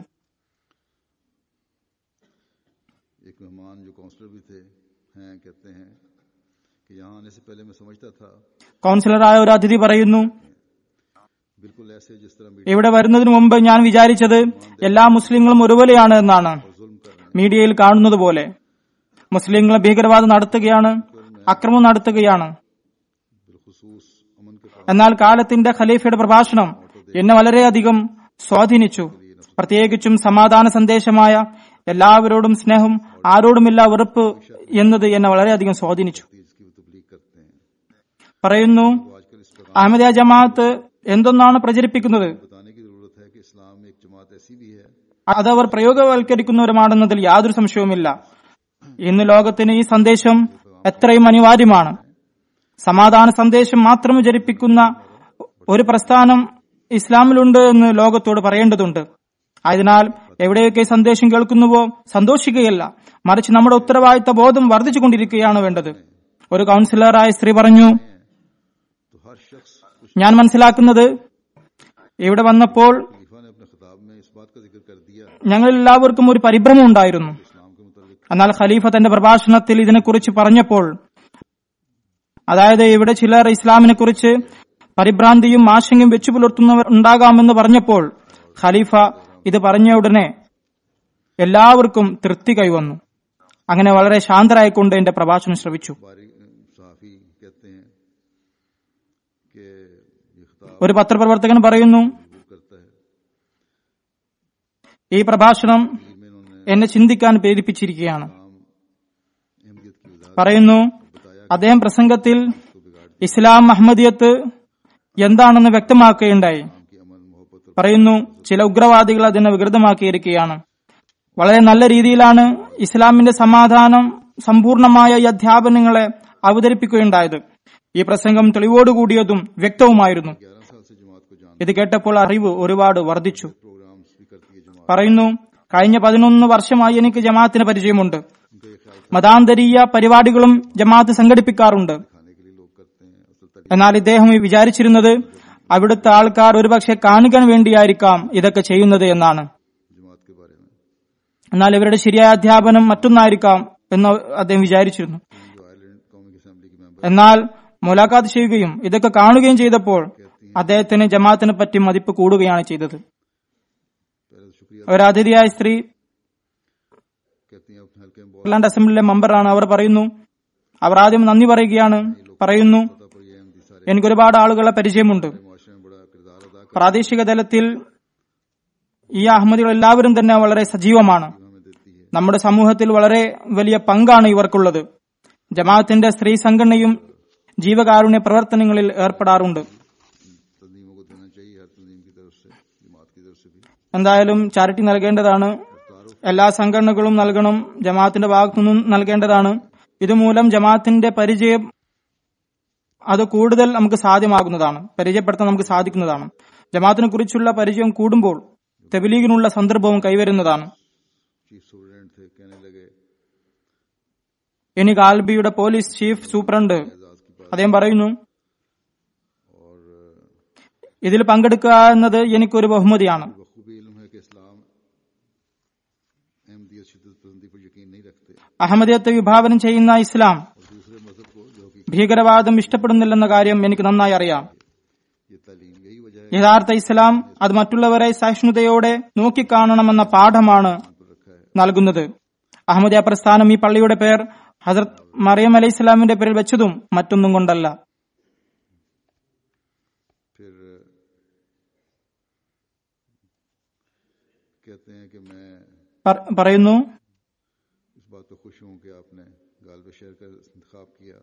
एक मेहमान जो काउंसलर भी थे हैं कहते हैं कि यहाँ आने से पहले मैं समझता था കൗൺസിലറായ ഒരു അതിഥി പറയുന്നു बिल्कुल ऐसे जिस तरह ഇവിടെ വരുന്നതിന് മുമ്പ് ഞാൻ വിചാരിച്ചത് എല്ലാ മുസ്ലിങ്ങളും ഒരുപോലെയാണ് എന്നാണ് जुल्म कर रहे മീഡിയയിൽ കാണുന്നത് പോലെ മുസ്ലിങ്ങൾ ഭീകരവാദം നടത്തുകയാണ് അക്രമം നടത്തുകയാണ് हैं बिलखसूस अमन के पास എന്നാൽ കാലത്തിന്റെ ഖലീഫയുടെ പ്രഭാഷണം എന്നെ വളരെയധികം സ്വാധീനിച്ചു പ്രത്യേകിച്ചും സമാധാന സന്ദേശമായ എല്ലാവരോടും സ്നേഹം ആരോടുമില്ല വെറുപ്പ് എന്നത് എന്നെ വളരെയധികം സ്വാധീനിച്ചു जिसकी वो तबलीग करते हैं പറയുന്നു वो आजकल इस पैगाम അഹമ്മദിയ ജമാഅത്ത് എന്തൊന്നാണ് പ്രചരിപ്പിക്കുന്നത് बताने की जरूरत है कि इस्लाम में एक जमात ऐसी भी है അതവർ പ്രയോഗവൽക്കരിക്കുന്നവരുമാണെന്നതിൽ യാതൊരു സംശയവുമില്ല ഇന്ന് ലോകത്തിന് ഈ സന്ദേശം എത്രയും അനിവാര്യമാണ് സമാധാന സന്ദേശം മാത്രം വിചരിപ്പിക്കുന്ന ഒരു പ്രസ്ഥാനം ഇസ്ലാമിലുണ്ട് എന്ന് ലോകത്തോട് പറയേണ്ടതുണ്ട് ആയതിനാൽ എവിടെയൊക്കെ ഈ സന്ദേശം കേൾക്കുന്നുവോ സന്തോഷിക്കുകയല്ല മറിച്ച് നമ്മുടെ ഉത്തരവാദിത്ത ബോധം വർദ്ധിച്ചുകൊണ്ടിരിക്കുകയാണ് വേണ്ടത് ഒരു കൗൺസിലറായ സ്ത്രീ പറഞ്ഞു तो हर शख्स कुछ ഞാൻ മനസ്സിലാക്കുന്നത് ഇവിടെ വന്നപ്പോൾ खलीफा ने अपने खिताब में इस बात का जिक्र कर दिया ഞങ്ങളിൽ എല്ലാവർക്കും ഒരു പരിഭ്രമം ഉണ്ടായിരുന്നു इस्लाम के मुताबिक എന്നാൽ ഖലീഫ തന്റെ പ്രഭാഷണത്തിൽ ഇതിനെക്കുറിച്ച് പറഞ്ഞപ്പോൾ അതായത് ഇവിടെ ചിലർ ഇസ്ലാമിനെ കുറിച്ച് പരിഭ്രാന്തിയും ആശങ്കയും വെച്ചു പുലർത്തുന്നവർ ഉണ്ടാകാമെന്ന് പറഞ്ഞപ്പോൾ ഖലീഫ ഇത് പറഞ്ഞ ഉടനെ എല്ലാവർക്കും തൃപ്തി കൈവന്നു അങ്ങനെ വളരെ ശാന്തരായിക്കൊണ്ട് എന്റെ പ്രഭാഷണം ശ്രവിച്ചു बारी सहाफी कहते हैं कि ये खिताब ഒരു പത്രപ്രവർത്തകൻ പറയുന്നു मजबूर करता है ഈ പ്രഭാഷണം फिर में इन्होंने എന്നെ ചിന്തിക്കാൻ പ്രേരിപ്പിച്ചിരിക്കുകയാണ് इस्लाम अहमदियत की वजाहत പറയുന്നു അദ്ദേഹം പ്രസംഗത്തിൽ ഇസ്ലാം അഹമ്മദിയത്ത് എന്താണെന്ന് വ്യക്തമാക്കുകയുണ്ടായി की अमन मोहब्बत और പറയുന്നു ചില ഉഗ്രവാദികൾ അതിനെ വികൃതമാക്കിയിരിക്കുകയാണ് വളരെ നല്ല രീതിയിലാണ് ഇസ്ലാമിന്റെ സമാധാനം സമ്പൂർണമായ ഈ അധ്യാപനങ്ങളെ അവതരിപ്പിക്കുകയുണ്ടായത് ഈ പ്രസംഗം തെളിവോടുകൂടിയതും വ്യക്തവുമായിരുന്നു ग्यारह साल से जमात को जान ഇത് കേട്ടപ്പോൾ അറിവ് ഒരുപാട് വർദ്ധിച്ചു प्रोग्राम्स भी करती है जमात പറയുന്നു കഴിഞ്ഞ പതിനൊന്ന് വർഷമായി എനിക്ക് ജമാഅത്തിന് പരിചയമുണ്ട് उनका ये ख्याल മതാന്തരീയ പരിപാടികളും ജമാഅത്ത് സംഘടിപ്പിക്കാറുണ്ട് खाने के लिए लोग करते हैं असल तरीके എന്നാൽ ഇദ്ദേഹം വിചാരിച്ചിരുന്നത് അവിടുത്തെ ആൾക്കാർ ഒരുപക്ഷെ കാണിക്കാൻ വേണ്ടിയായിരിക്കാം ഇതൊക്കെ ചെയ്യുന്നത് എന്നാണ് जमात के बारे में എന്നാൽ ഇവരുടെ ശരിയായ അധ്യാപനം മറ്റൊന്നായിരിക്കാം എന്ന് അദ്ദേഹം വിചാരിച്ചിരുന്നു जो आयरलैंड कौमी असेंबली के मेंबर എന്നാൽ മുലാഖാത്ത് ചെയ്യുകയും ഇതൊക്കെ കാണുകയും ചെയ്തപ്പോൾ അദ്ദേഹത്തിന് ജമാഅത്തിനെ പറ്റി മതിപ്പ് കൂടുകയാണ് ചെയ്തത് पहले तो शुक्रिया ഒരു അതിഥിയായ സ്ത്രീ कहती हैं अपने हल्के में बहुत അയർലൻഡ് അസംബ്ലിയിലെ മെമ്പറാണ് അവർ പറയുന്നു അവർ ആദ്യം നന്ദി പറയുകയാണ് പറയുന്നു पता पर ये अहमदी सारे എനിക്ക് ഒരുപാട് ആളുകളെ പരിചയമുണ്ട് मुआशरे में बड़ा किरदार अदा कर പ്രാദേശിക തലത്തിൽ ഈ അഹമ്മദികൾ എല്ലാവരും തന്നെ വളരെ സജീവമാണ് हमें देती है നമ്മുടെ സമൂഹത്തിൽ വളരെ വലിയ പങ്കാണ് ഇവർക്കുള്ളത് ജമാഅത്തിന്റെ സ്ത്രീ സംഘടനയും ജീവകാരുണ്യ പ്രവർത്തനങ്ങളിൽ ഏർപ്പെടാറുണ്ട് तंजीमों को देना चाहिए हर तंजीम की तरफ से जमात की तरफ से भी എന്തായാലും ചാരിറ്റി നൽകേണ്ടതാണ് എല്ലാ സംഘടനകളും നൽകണം ജമാഅത്തിന്റെ ഭാഗത്തുനിന്നും നൽകേണ്ടതാണ് ഇതുമൂലം ജമാഅത്തിന്റെ പരിചയം അത് കൂടുതൽ നമുക്ക് സാധ്യമാകുന്നതാണ് പരിചയപ്പെടുത്താൻ നമുക്ക് സാധിക്കുന്നതാണ് ജമാഅത്തിനെ കുറിച്ചുള്ള പരിചയം കൂടുമ്പോൾ തെബിലീഗിനുള്ള സന്ദർഭവും കൈവരുന്നതാണ് चीफ सुप्रिटेंडेंट थे कहने लगे എനിക്ക് ആൽബിയുടെ പോലീസ് ചീഫ് സൂപ്രണ്ട് एजाज की बात അദ്ദേഹം പറയുന്നു और ഇതിൽ പങ്കെടുക്കുക എന്നത് എനിക്കൊരു ബഹുമതിയാണ് बखूबी इल्म है कि इस्लाम अहमदियत शिदत पसंदी पर यकीन नहीं रखते അഹമ്മദിയത്തെ വിഭാവനം ചെയ്യുന്ന ഇസ്ലാം और दूसरे मजहब को जो ഭീകരവാദം ഇഷ്ടപ്പെടുന്നില്ലെന്ന കാര്യം എനിക്ക് നന്നായി അറിയാം ये तालीम यही वजह है യഥാർത്ഥ ഇസ്ലാം അത് മറ്റുള്ളവരെ സഹിഷ്ണുതയോടെ നോക്കിക്കാണണമെന്ന പാഠമാണ് നൽകുന്നത് അഹമ്മദിയ പ്രസ്ഥാനം ഈ പള്ളിയുടെ പേർ ഹസരത് മറിയം അലൈഹി ഇസ്ലാമിന്റെ പേരിൽ വെച്ചതും മറ്റൊന്നും കൊണ്ടല്ല फिर कहते हैं कि मैं പ- പറയുന്നു इस बात पर खुश हूं कि आपने गालब शहर का इंतखाब किया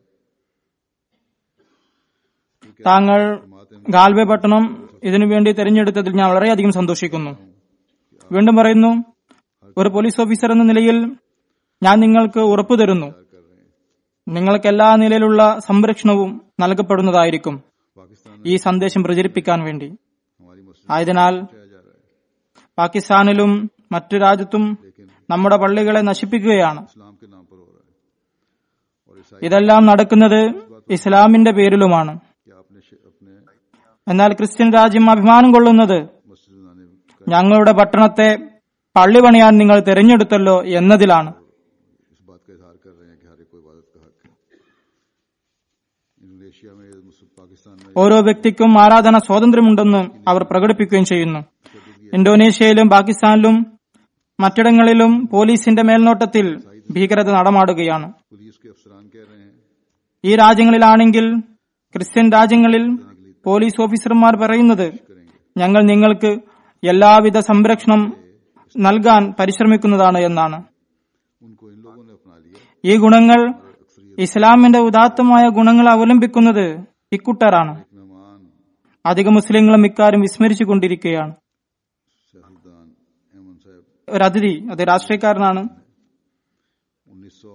താങ്കൾ ഗാൽവെ പട്ടണം ഇതിനുവേണ്ടി തെരഞ്ഞെടുത്തതിൽ ഞാൻ വളരെയധികം സന്തോഷിക്കുന്നു വീണ്ടും പറയുന്നു ഒരു പോലീസ് ഓഫീസർ എന്ന നിലയിൽ ഞാൻ നിങ്ങൾക്ക് ഉറപ്പു തരുന്നു നിങ്ങൾക്ക് എല്ലാ നിലയിലുള്ള സംരക്ഷണവും നൽകപ്പെടുന്നതായിരിക്കും पाकिस्तान ഈ സന്ദേശം പ്രചരിപ്പിക്കാൻ വേണ്ടി हमारी मस्जिद ആയതിനാൽ जाया जा रहा है പാകിസ്ഥാനിലും മറ്റു രാജ്യത്തും നമ്മുടെ പള്ളികളെ നശിപ്പിക്കുകയാണ് इस्लाम के नाम पर हो रहा है और ईसाई ഇതെല്ലാം നടക്കുന്നത് ഇസ്ലാമിന്റെ പേരിലുമാണ് कि आपने शे- अपने എന്നാൽ ക്രിസ്ത്യൻ രാജ്യം അഭിമാനം കൊള്ളുന്നത് मस्जिद बनाने का ഞങ്ങളുടെ പട്ടണത്തെ പള്ളി പണിയാൻ നിങ്ങൾ തിരഞ്ഞെടുത്തല്ലോ എന്നതിലാണ് इस बात का इजहार कर रहे हैं कि हर एक को इबादत का हक है इंडोनेशिया में मुस्लिम पाकिस्तान में ഓരോ വ്യക്തിക്കും ആരാധന സ്വാതന്ത്ര്യമുണ്ടെന്ന് അവർ പ്രകടിപ്പിക്കുകയും ചെയ്യുന്നു ഇന്തോനേഷ്യയിലും പാകിസ്ഥാനിലും മറ്റിടങ്ങളിലും പോലീസിന്റെ മേൽനോട്ടത്തിൽ ഭീകരത നടമാടുകയാണ് पुलिस के अफसरान कह रहे हैं ഈ രാജ്യങ്ങളിലാണെങ്കിൽ ക്രിസ്ത്യൻ രാജ്യങ്ങളിൽ പോലീസ് ഓഫീസർമാർ പറയുന്നത് ഞങ്ങൾ നിങ്ങൾക്ക് എല്ലാവിധ സംരക്ഷണം നൽകാൻ പരിശ്രമിക്കുന്നതാണ് എന്നാണ് उनको इन लोगों ने अपना लिया ഈ ഗുണങ്ങൾ ഇസ്ലാമിന്റെ ഉദാത്തമായ ഗുണങ്ങൾ അവലംബിക്കുന്നത് ഇക്കുട്ടറാണ് मेहमान അധിക मुस्लिങ്ങളും ഇക്കാര്യം വിസ്മരിച്ചു കൊണ്ടിരിക്കുകയാണ് सियासतदान अहमद साहब ഒരു അതിഥി അത് രാഷ്ട്രീയക്കാരനാണ് उन्नीस सौ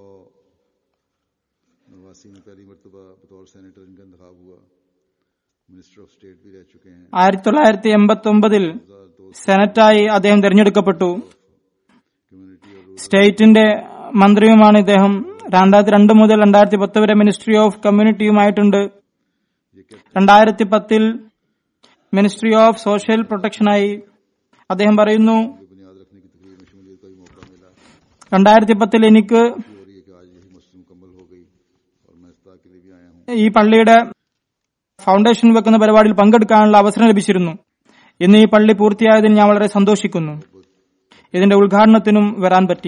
नवासी में पहली मरतबा बतौर सेनेटर इनका इंतखाब हुआ मिनिस्टर ऑफ स्टेट भी रह चुके हैं ആയിരത്തി തൊള്ളായിരത്തി എൺപത്തി ഒമ്പതിൽ സെനറ്റായി അദ്ദേഹം തെരഞ്ഞെടുക്കപ്പെട്ടു कम्युनिटी और സ്റ്റേറ്റിന്റെ മന്ത്രിയുമാണ് ഇദ്ദേഹം രണ്ടായിരത്തി രണ്ട് മുതൽ രണ്ടായിരത്തി പത്ത് വരെ മിനിസ്ട്രി ഓഫ് കമ്മ്യൂണിറ്റിയുമായിട്ടുണ്ട് രണ്ടായിരത്തി പത്തിൽ മിനിസ്ട്രി ഓഫ് സോഷ്യൽ പ്രൊട്ടക്ഷനായി അദ്ദേഹം പറയുന്നു की बुनियाद रखने की तकरीर में शमूलियत का भी मौका मिला രണ്ടായിരത്തി പത്തിൽ എനിക്ക് हो रही है कि आज यही मस्जिद मुकम्मल हो गई और मैं इस्ता के लिए भी आया हूँ ഈ പള്ളിയുടെ ഫൗണ്ടേഷൻ വെക്കുന്ന പരിപാടിയിൽ പങ്കെടുക്കാനുള്ള അവസരം ലഭിച്ചിരുന്നു ഇന്ന് ഈ പള്ളി പൂർത്തിയായതിൽ ഞാൻ വളരെ സന്തോഷിക്കുന്നു ഇതിന്റെ ഉദ്ഘാടനത്തിനും വരാൻ പറ്റി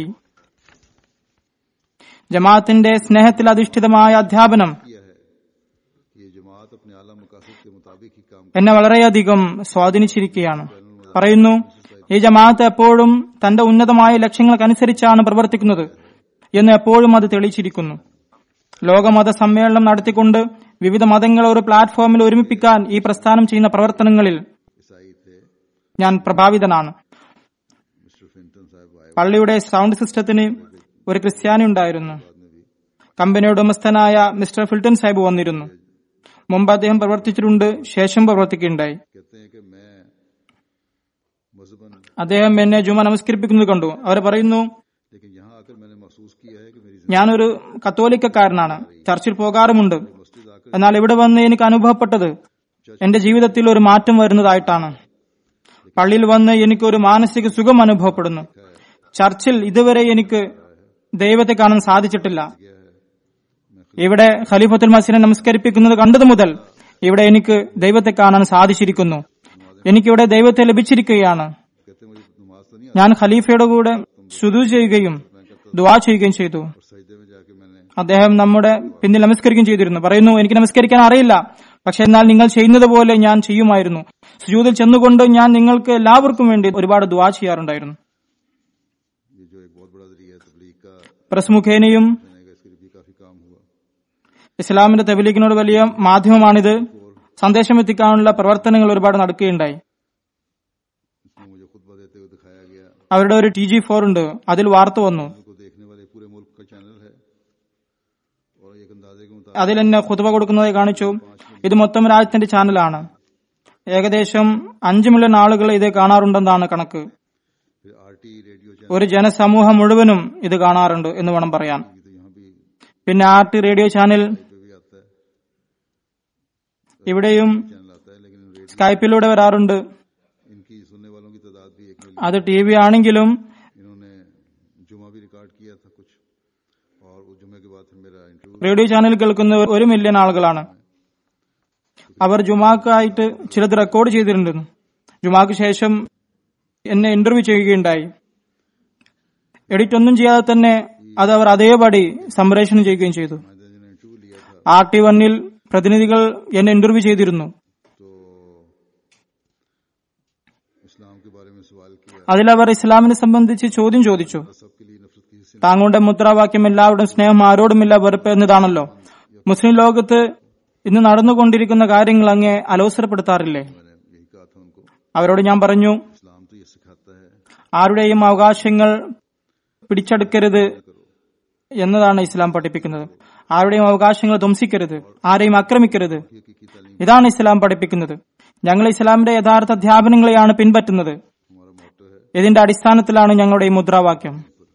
ജമാഅത്തിന്റെ സ്നേഹത്തിൽ അധിഷ്ഠിതമായ അധ്യാപനം किया है कि ये जमात अपने आला मकासद के मुताबिक ही काम എന്നെ വളരെയധികം സ്വാധീനിച്ചിരിക്കുകയാണ് പറയുന്നു ഈ ജമാഅത്ത് എപ്പോഴും തന്റെ ഉന്നതമായ ലക്ഷ്യങ്ങൾക്കനുസരിച്ചാണ് പ്രവർത്തിക്കുന്നത് എന്ന് എപ്പോഴും അത് തെളിയിച്ചിരിക്കുന്നു ലോകമത സമ്മേളനം നടത്തിക്കൊണ്ട് വിവിധ മതങ്ങളെ ഒരു പ്ലാറ്റ്ഫോമിൽ ഒരുമിപ്പിക്കാൻ ഈ പ്രസ്ഥാനം ചെയ്യുന്ന പ്രവർത്തനങ്ങളിൽ ईसाई थे ഞാൻ പ്രഭാവിതനാണ് मिस्टर फिंटन साहब आए പള്ളിയുടെ സൗണ്ട് സിസ്റ്റത്തിന് ഒരു ക്രിസ്ത്യാനി ഉണ്ടായിരുന്നു बाद में भी കമ്പനി ഉടമസ്ഥനായ മിസ്റ്റർ ഫിൽട്ടൺ സാഹിബ് വന്നിരുന്നു മുമ്പ് അദ്ദേഹം പ്രവർത്തിച്ചിട്ടുണ്ട് ശേഷം പ്രവർത്തിക്കുകയുണ്ടായി कहते हैं कि मैं मजहबन അദ്ദേഹം എന്നെ ജുമ നമസ്കരിപ്പിക്കുന്നത് കണ്ടു അവർ പറയുന്നു लेकिन यहाँ आकर मैंने महसूस किया है कि मेरी ഞാനൊരു കത്തോലിക്കക്കാരനാണ് ചർച്ചിൽ പോകാറുമുണ്ട് मस्जिद आकर എന്നാൽ ഇവിടെ വന്ന് എനിക്ക് അനുഭവപ്പെട്ടത് എന്റെ ജീവിതത്തിൽ ഒരു മാറ്റം വരുന്നതായിട്ടാണ് പള്ളിയിൽ വന്ന് എനിക്ക് ഒരു മാനസിക സുഖം അനുഭവപ്പെടുന്നു ചർച്ചിൽ ഇതുവരെ എനിക്ക് ദൈവത്തെ കാണാൻ സാധിച്ചിട്ടില്ല ഇവിടെ ഖലീഫത്തുൽ മസീനെ നമസ്കരിപ്പിക്കുന്നത് കണ്ടതു മുതൽ ഇവിടെ എനിക്ക് ദൈവത്തെ കാണാൻ സാധിച്ചിരിക്കുന്നു എനിക്കിവിടെ ദൈവത്തെ ലഭിച്ചിരിക്കുകയാണ് कहते मुझे नमाज तो नहीं ഞാൻ ഖലീഫയുടെ കൂടെ ശുദു ചെയ്യുകയും ദുവാ ചെയ്യുകയും ചെയ്തു और सजदे में जाके मैंने അദ്ദേഹം നമ്മുടെ പിന്നിൽ നമസ്കരിക്കുകയും ചെയ്തിരുന്നു പറയുന്നു എനിക്ക് നമസ്കരിക്കാൻ അറിയില്ല പക്ഷെ എന്നാൽ നിങ്ങൾ ചെയ്യുന്നത് പോലെ ഞാൻ ചെയ്യുമായിരുന്നു സുജൂതിൽ ചെന്നുകൊണ്ട് ഞാൻ നിങ്ങൾക്ക് എല്ലാവർക്കും വേണ്ടി ഒരുപാട് ദുവാ ചെയ്യാറുണ്ടായിരുന്നു ये जो एक बहुत बड़ा जरिया है तबलीग का പ്രസ് മുഖേനയും मैंने कहा इसके लिए भी काफी काम हुआ ഇസ്ലാമിന്റെ തബലീഗിനോട് വലിയ മാധ്യമമാണിത് സന്ദേശം എത്തിക്കാനുള്ള പ്രവർത്തനങ്ങൾ ഒരുപാട് നടക്കുകയുണ്ടായി इसमें मुझे खुतबा देते हुए दिखाया गया അവരുടെ ഒരു ടി ജി ഫോർ ഉണ്ട് അതിൽ വാർത്ത വന്നു को देखने वाले पूरे मुल्क का चैनल है और एक अंदाजे के मुताबिक അതിൽ എന്നെ ഖുതുബ കൊടുക്കുന്നതായി കാണിച്ചു ഇത് മൊത്തം രാജ്യത്തിന്റെ ചാനലാണ് ഏകദേശം അഞ്ചു മില്യൺ ആളുകൾ ഇത് കാണാറുണ്ടെന്നാണ് കണക്ക് फिर आरटी रेडियो चैनल ഒരു ജനസമൂഹം മുഴുവനും ഇത് കാണാറുണ്ട് എന്ന് വേണം പറയാൻ भी तो यहाँ भी പിന്നെ ആർ ടി റേഡിയോ ചാനൽ पे भी आता है ഇവിടെയും चैनल आता है लेकिन रेडियो സ്കൈപ്പിലൂടെ വരാറുണ്ട് इनकी सुनने वालों की तादाद भी एक मिलियन അത് ടി വി ആണെങ്കിലും इन्होंने जुमा भी रिकॉर्ड किया था कुछ और उस जुमे के बाद फिर मेरा इंटरव्यू റേഡിയോ ചാനൽ കേൾക്കുന്ന ഒരു മില്യൺ ആളുകളാണ് അവർ ജുമാക്കായിട്ട് ചിലത് റെക്കോർഡ് ചെയ്തിട്ടുണ്ടെന്ന് ജുമാക്ക് ശേഷം എന്നെ ഇന്റർവ്യൂ ചെയ്യുകയുണ്ടായി എഡിറ്റ് ഒന്നും ചെയ്യാതെ തന്നെ അത് അവർ അതേപടി സംപ്രേഷണം ചെയ്യുകയും ചെയ്തു मैंने जिन्हें इंटरव्यू लिया था ആർ ടി വണ്ണിൽ പ്രതിനിധികൾ എന്നെ ഇന്റർവ്യൂ ചെയ്തിരുന്നു तो इस्लाम के बारे में सवाल किया അതിലവർ ഇസ്ലാമിനെ സംബന്ധിച്ച് ചോദ്യം ചോദിച്ചു सबके लिए नफरत की हिस्से താങ്കളുടെ മുദ്രാവാക്യം എല്ലാവരുടെയും സ്നേഹം ആരോടുമില്ല വെറുപ്പ് എന്നതാണല്ലോ മുസ്ലിം ലോകത്ത് ഇന്ന് നടന്നുകൊണ്ടിരിക്കുന്ന കാര്യങ്ങൾ അങ്ങേ അലോസരപ്പെടുത്താറില്ലേ मैंने यही कहा था उनको അവരോട് ഞാൻ പറഞ്ഞു इस्लाम तो ये सिखाता है ആരുടെയും അവകാശങ്ങൾ പിടിച്ചെടുക്കരുത് എന്നതാണ് ഇസ്ലാം പഠിപ്പിക്കുന്നത് ആരുടെയും അവകാശങ്ങൾ ധ്വംസിക്കരുത് ആരെയും ആക്രമിക്കരുത് कि हकीकी तालीम ഇതാണ് ഇസ്ലാം പഠിപ്പിക്കുന്നത് ഞങ്ങൾ ഇസ്ലാമിന്റെ യഥാർത്ഥ അധ്യാപനങ്ങളെയാണ് പിൻപറ്റുന്നത് हमारा मोटो है ഇതിന്റെ അടിസ്ഥാനത്തിലാണ് ഞങ്ങളുടെ ഈ മുദ്രാവാക്യം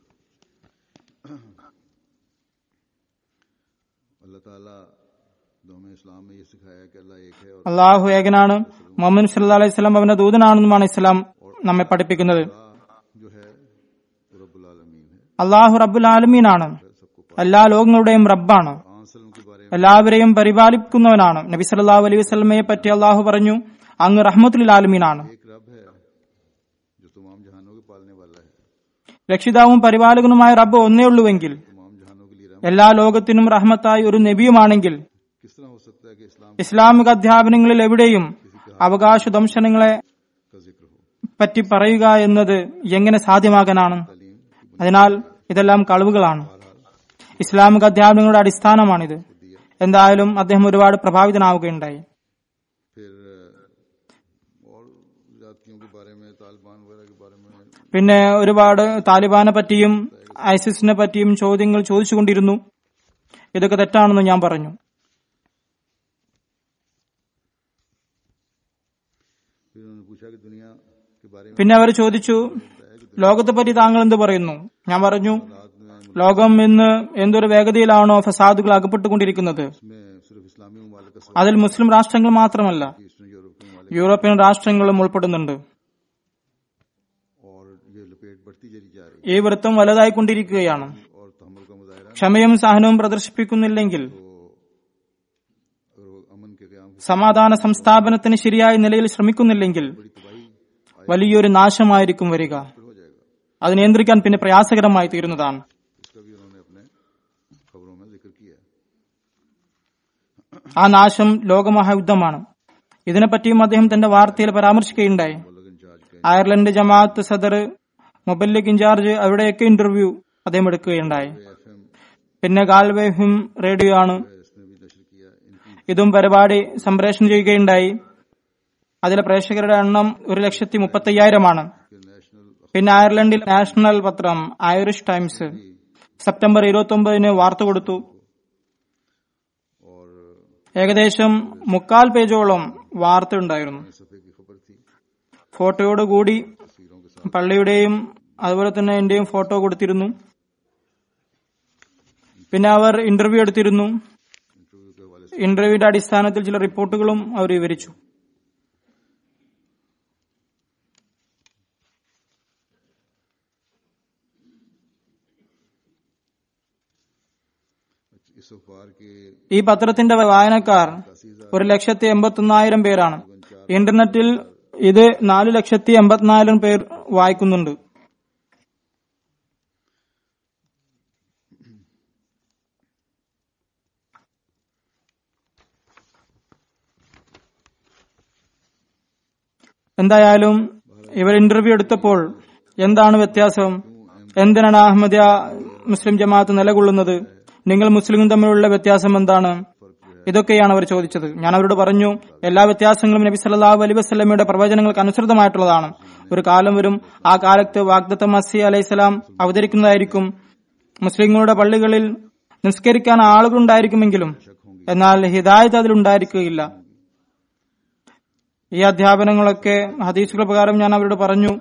अल्लाह ताला तो हमें इस्लाम में ये सिखाया कि अल्लाह एक है और അള്ളാഹു ഏകനാണ് മുഹമ്മദ് സല്ലാ അലൈഹി സ്വലാം അവന്റെ ദൂതനാണെന്നുമാണ് ഇസ്ലാം നമ്മെ പഠിപ്പിക്കുന്നത് अल्लाह जो है वो रब्बुल आलमीन है അള്ളാഹു റബ്ബുൽ ആലമീനാണ് सबको എല്ലാ ലോകങ്ങളുടെയും റബ്ബാണ് आंसलों के बारे में എല്ലാവരെയും പരിപാലിക്കുന്നവനാണ് നബി സല്ലല്ലാഹു അലൈഹി വസല്ലമയെ പറ്റി അള്ളാഹു പറഞ്ഞു അങ്ങ് റഹ്മത്തുൽ ആലമീനാണ് एक रब है जो तमाम जहानों के पालने वाला है രക്ഷിതാവും പരിപാലകനുമായ റബ്ബ് ഒന്നേ ഉള്ളുവെങ്കിൽ तमाम जहानों के लिए रहमत എല്ലാ ലോകത്തിനും റഹ്മത്തായി ഒരു നബിയുമാണെങ്കിൽ किस तरह हो सकता है कि इस्लाम ഇസ്ലാമിക അധ്യാപനങ്ങളിൽ എവിടെയും അവകാശ ദംശനങ്ങളെ का जिक्र हो പറ്റി പറയുക എന്നത് എങ്ങനെ സാധ്യമാകാനാണ് तालीम की അതിനാൽ ഇതെല്ലാം കളവുകളാണ് ഇസ്ലാമിക അധ്യാപനങ്ങളുടെ അടിസ്ഥാനമാണിത് എന്തായാലും അദ്ദേഹം ഒരുപാട് പ്രഭാവിതനാവുകയുണ്ടായി फिर और जातियों के बारे में तालिबान वगैरह के बारे में പിന്നെ ഒരുപാട് താലിബാനെ പറ്റിയും ഐസിസിനെ പറ്റിയും ചോദ്യങ്ങൾ ചോദിച്ചുകൊണ്ടിരുന്നു ഇതൊക്കെ തെറ്റാണെന്ന് ഞാൻ പറഞ്ഞു फिर उन्होंने पूछा कि दुनिया के बारे में പിന്നെ അവർ ചോദിച്ചു ലോകത്തെ പറ്റി താങ്കൾ എന്ത് പറയുന്നു ഞാൻ പറഞ്ഞു रात में ലോകം ഇന്ന് എന്തൊരു വേഗതയിലാണോ ഫസാദുകൾ അകപ്പെട്ടുകൊണ്ടിരിക്കുന്നത് उसमें सिर्फ इस्लामी ममालिक का അതിൽ മുസ്ലിം രാഷ്ട്രങ്ങൾ മാത്രമല്ല सवाल ईस्टर्न यूरोप के ममालिक യൂറോപ്യൻ രാഷ്ട്രങ്ങളും ഉൾപ്പെടുന്നുണ്ട് और ये लपेट बढ़ती चली जा रही ഈ വൃത്തം വലുതായിക്കൊണ്ടിരിക്കുകയാണ് है और तहमुल का मुजाहरा ക്ഷമയും സഹനവും പ്രദർശിപ്പിക്കുന്നില്ലെങ്കിൽ तो अगर वो अमन के क्याम की സമാധാന സംസ്ഥാപനത്തിന് ശരിയായ നിലയിൽ ശ്രമിക്കുന്നില്ലെങ്കിൽ बड़ी तबाही വലിയൊരു നാശമായിരിക്കും വരിക हो जाएगा അത് നിയന്ത്രിക്കാൻ പിന്നെ പ്രയാസകരമായി തീരുന്നതാണ് इसका भी उन्होंने अपने खबरों में जिक्र किया है ആ നാശം ലോകമഹായുദ്ധമാണ് ഇതിനെപ്പറ്റിയും അദ്ദേഹം തന്റെ വാർത്തയിൽ പരാമർശിക്കുകയുണ്ടായി मुल्क इंचार्ज के അയർലൻഡ് ജമാഅത്ത് സദർ മൊബൈലിക് ഇൻചാർജ് അവരുടെയൊക്കെ ഇന്റർവ്യൂ അദ്ദേഹം എടുക്കുകയുണ്ടായി एफ एम പിന്നെ ഗാൽവേഹും റേഡിയോ ആണ് इसने भी नशर किया इनकी ഇതും പരിപാടി സംപ്രേഷണം ചെയ്യുകയുണ്ടായി അതിലെ പ്രേക്ഷകരുടെ എണ്ണം ഒരു ലക്ഷത്തി മുപ്പത്തയ്യായിരമാണ് नेशनल പിന്നെ അയർലൻഡിൽ നാഷണൽ പത്രം ഐറിഷ് ടൈംസ് സെപ്റ്റംബർ ഇരുപത്തി ഒമ്പതിന് വാർത്ത കൊടുത്തു और ഏകദേശം മുക്കാൽ പേജോളം വാർത്ത ഉണ്ടായിരുന്നു सफे की खबर थी ഫോട്ടോയോടുകൂടി तस्वीरों के साथ പള്ളിയുടെയും അതുപോലെ തന്നെ എന്റെയും ഫോട്ടോ കൊടുത്തിരുന്നു പിന്നെ അവർ ഇന്റർവ്യൂ എടുത്തിരുന്നു इंटरव्यू के हवाले ഇന്റർവ്യൂയുടെ അടിസ്ഥാനത്തിൽ ചില റിപ്പോർട്ടുകളും അവർ വിവരിച്ചു से इस अखबार के ഈ പത്രത്തിന്റെ വായനക്കാർ ഒരു ലക്ഷത്തി എൺപത്തൊന്നായിരം പേരാണ് ഇന്റർനെറ്റിൽ ഇത് നാല് ലക്ഷത്തി എൺപത്തിനായിരം പേർ വായിക്കുന്നുണ്ട് എന്തായാലും ഇവർ ഇന്റർവ്യൂ എടുത്തപ്പോൾ എന്താണ് വ്യത്യാസം എന്തിനാണ് അഹമ്മദിയ മുസ്ലിം ജമാഅത്ത് നിലകൊള്ളുന്നത് നിങ്ങൾ മുസ്ലിമും തമ്മിലുള്ള വ്യത്യാസം എന്താണ് ഇതൊക്കെയാണ് അവർ ചോദിച്ചത് ഞാൻ അവരോട് പറഞ്ഞു എല്ലാ വ്യത്യാസങ്ങളും നബി സല്ലല്ലാഹു അലൈഹി വസല്ലമയുടെ പ്രവചനങ്ങൾക്ക് അനുസൃതമായിട്ടുള്ളതാണ് ഒരു കാലം വരും ആ കാലത്ത് വാഗ്ദത്ത മസി അലൈഹിസ്സലാം അവതരിക്കുന്നതായിരിക്കും മുസ്ലിങ്ങളുടെ പള്ളികളിൽ നിസ്കരിക്കാൻ ആളുകളുണ്ടായിരിക്കുമെങ്കിലും എന്നാൽ ഹിദായത്ത് അതിലുണ്ടായിരിക്കുകയില്ല ഈ അധ്യാപനങ്ങളൊക്കെ ഹദീസുകൾ പ്രകാരം ഞാൻ അവരോട് പറഞ്ഞു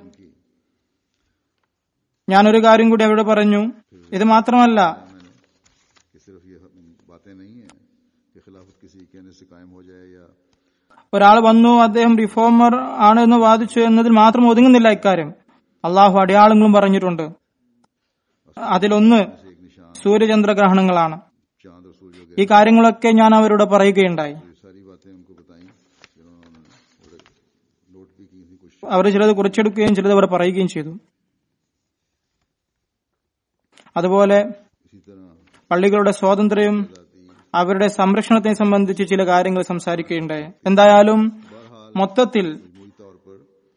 ഞാനൊരു കാര്യം കൂടി അവരോട് പറഞ്ഞു ഇത് മാത്രമല്ല कि सिर्फ ये बातें नहीं हैं कि खिलाफत किसी कहने से कायम हो जाए या ഒരാൾ വന്നു അദ്ദേഹം റിഫോമർ ആണ് എന്ന് വാദിച്ചു എന്നതിൽ മാത്രം ഒതുങ്ങുന്നില്ല ഇക്കാര്യം അള്ളാഹു അടയാളങ്ങളും പറഞ്ഞിട്ടുണ്ട് അതിലൊന്ന് एक निशान സൂര്യചന്ദ്രഗ്രഹണങ്ങളാണ് चांद और सूर्य ഈ കാര്യങ്ങളൊക്കെ ഞാൻ അവരോട് പറയുകയുണ്ടായി ये सारी बातें उनको बताई जिन्होंने उन्होंने नोट भी की थी कुछ അവർ ചിലത് കുറിച്ചെടുക്കുകയും ചിലത് അവർ പറയുകയും ചെയ്തു അതുപോലെ इसी तरह പള്ളികളുടെ സ്വാതന്ത്ര്യം അവരുടെ സംരക്ഷണത്തെ സംബന്ധിച്ച് ചില കാര്യങ്ങൾ സംസാരിക്കുകയുണ്ടായി എന്തായാലും മൊത്തത്തിൽ मजमूरी तौर पर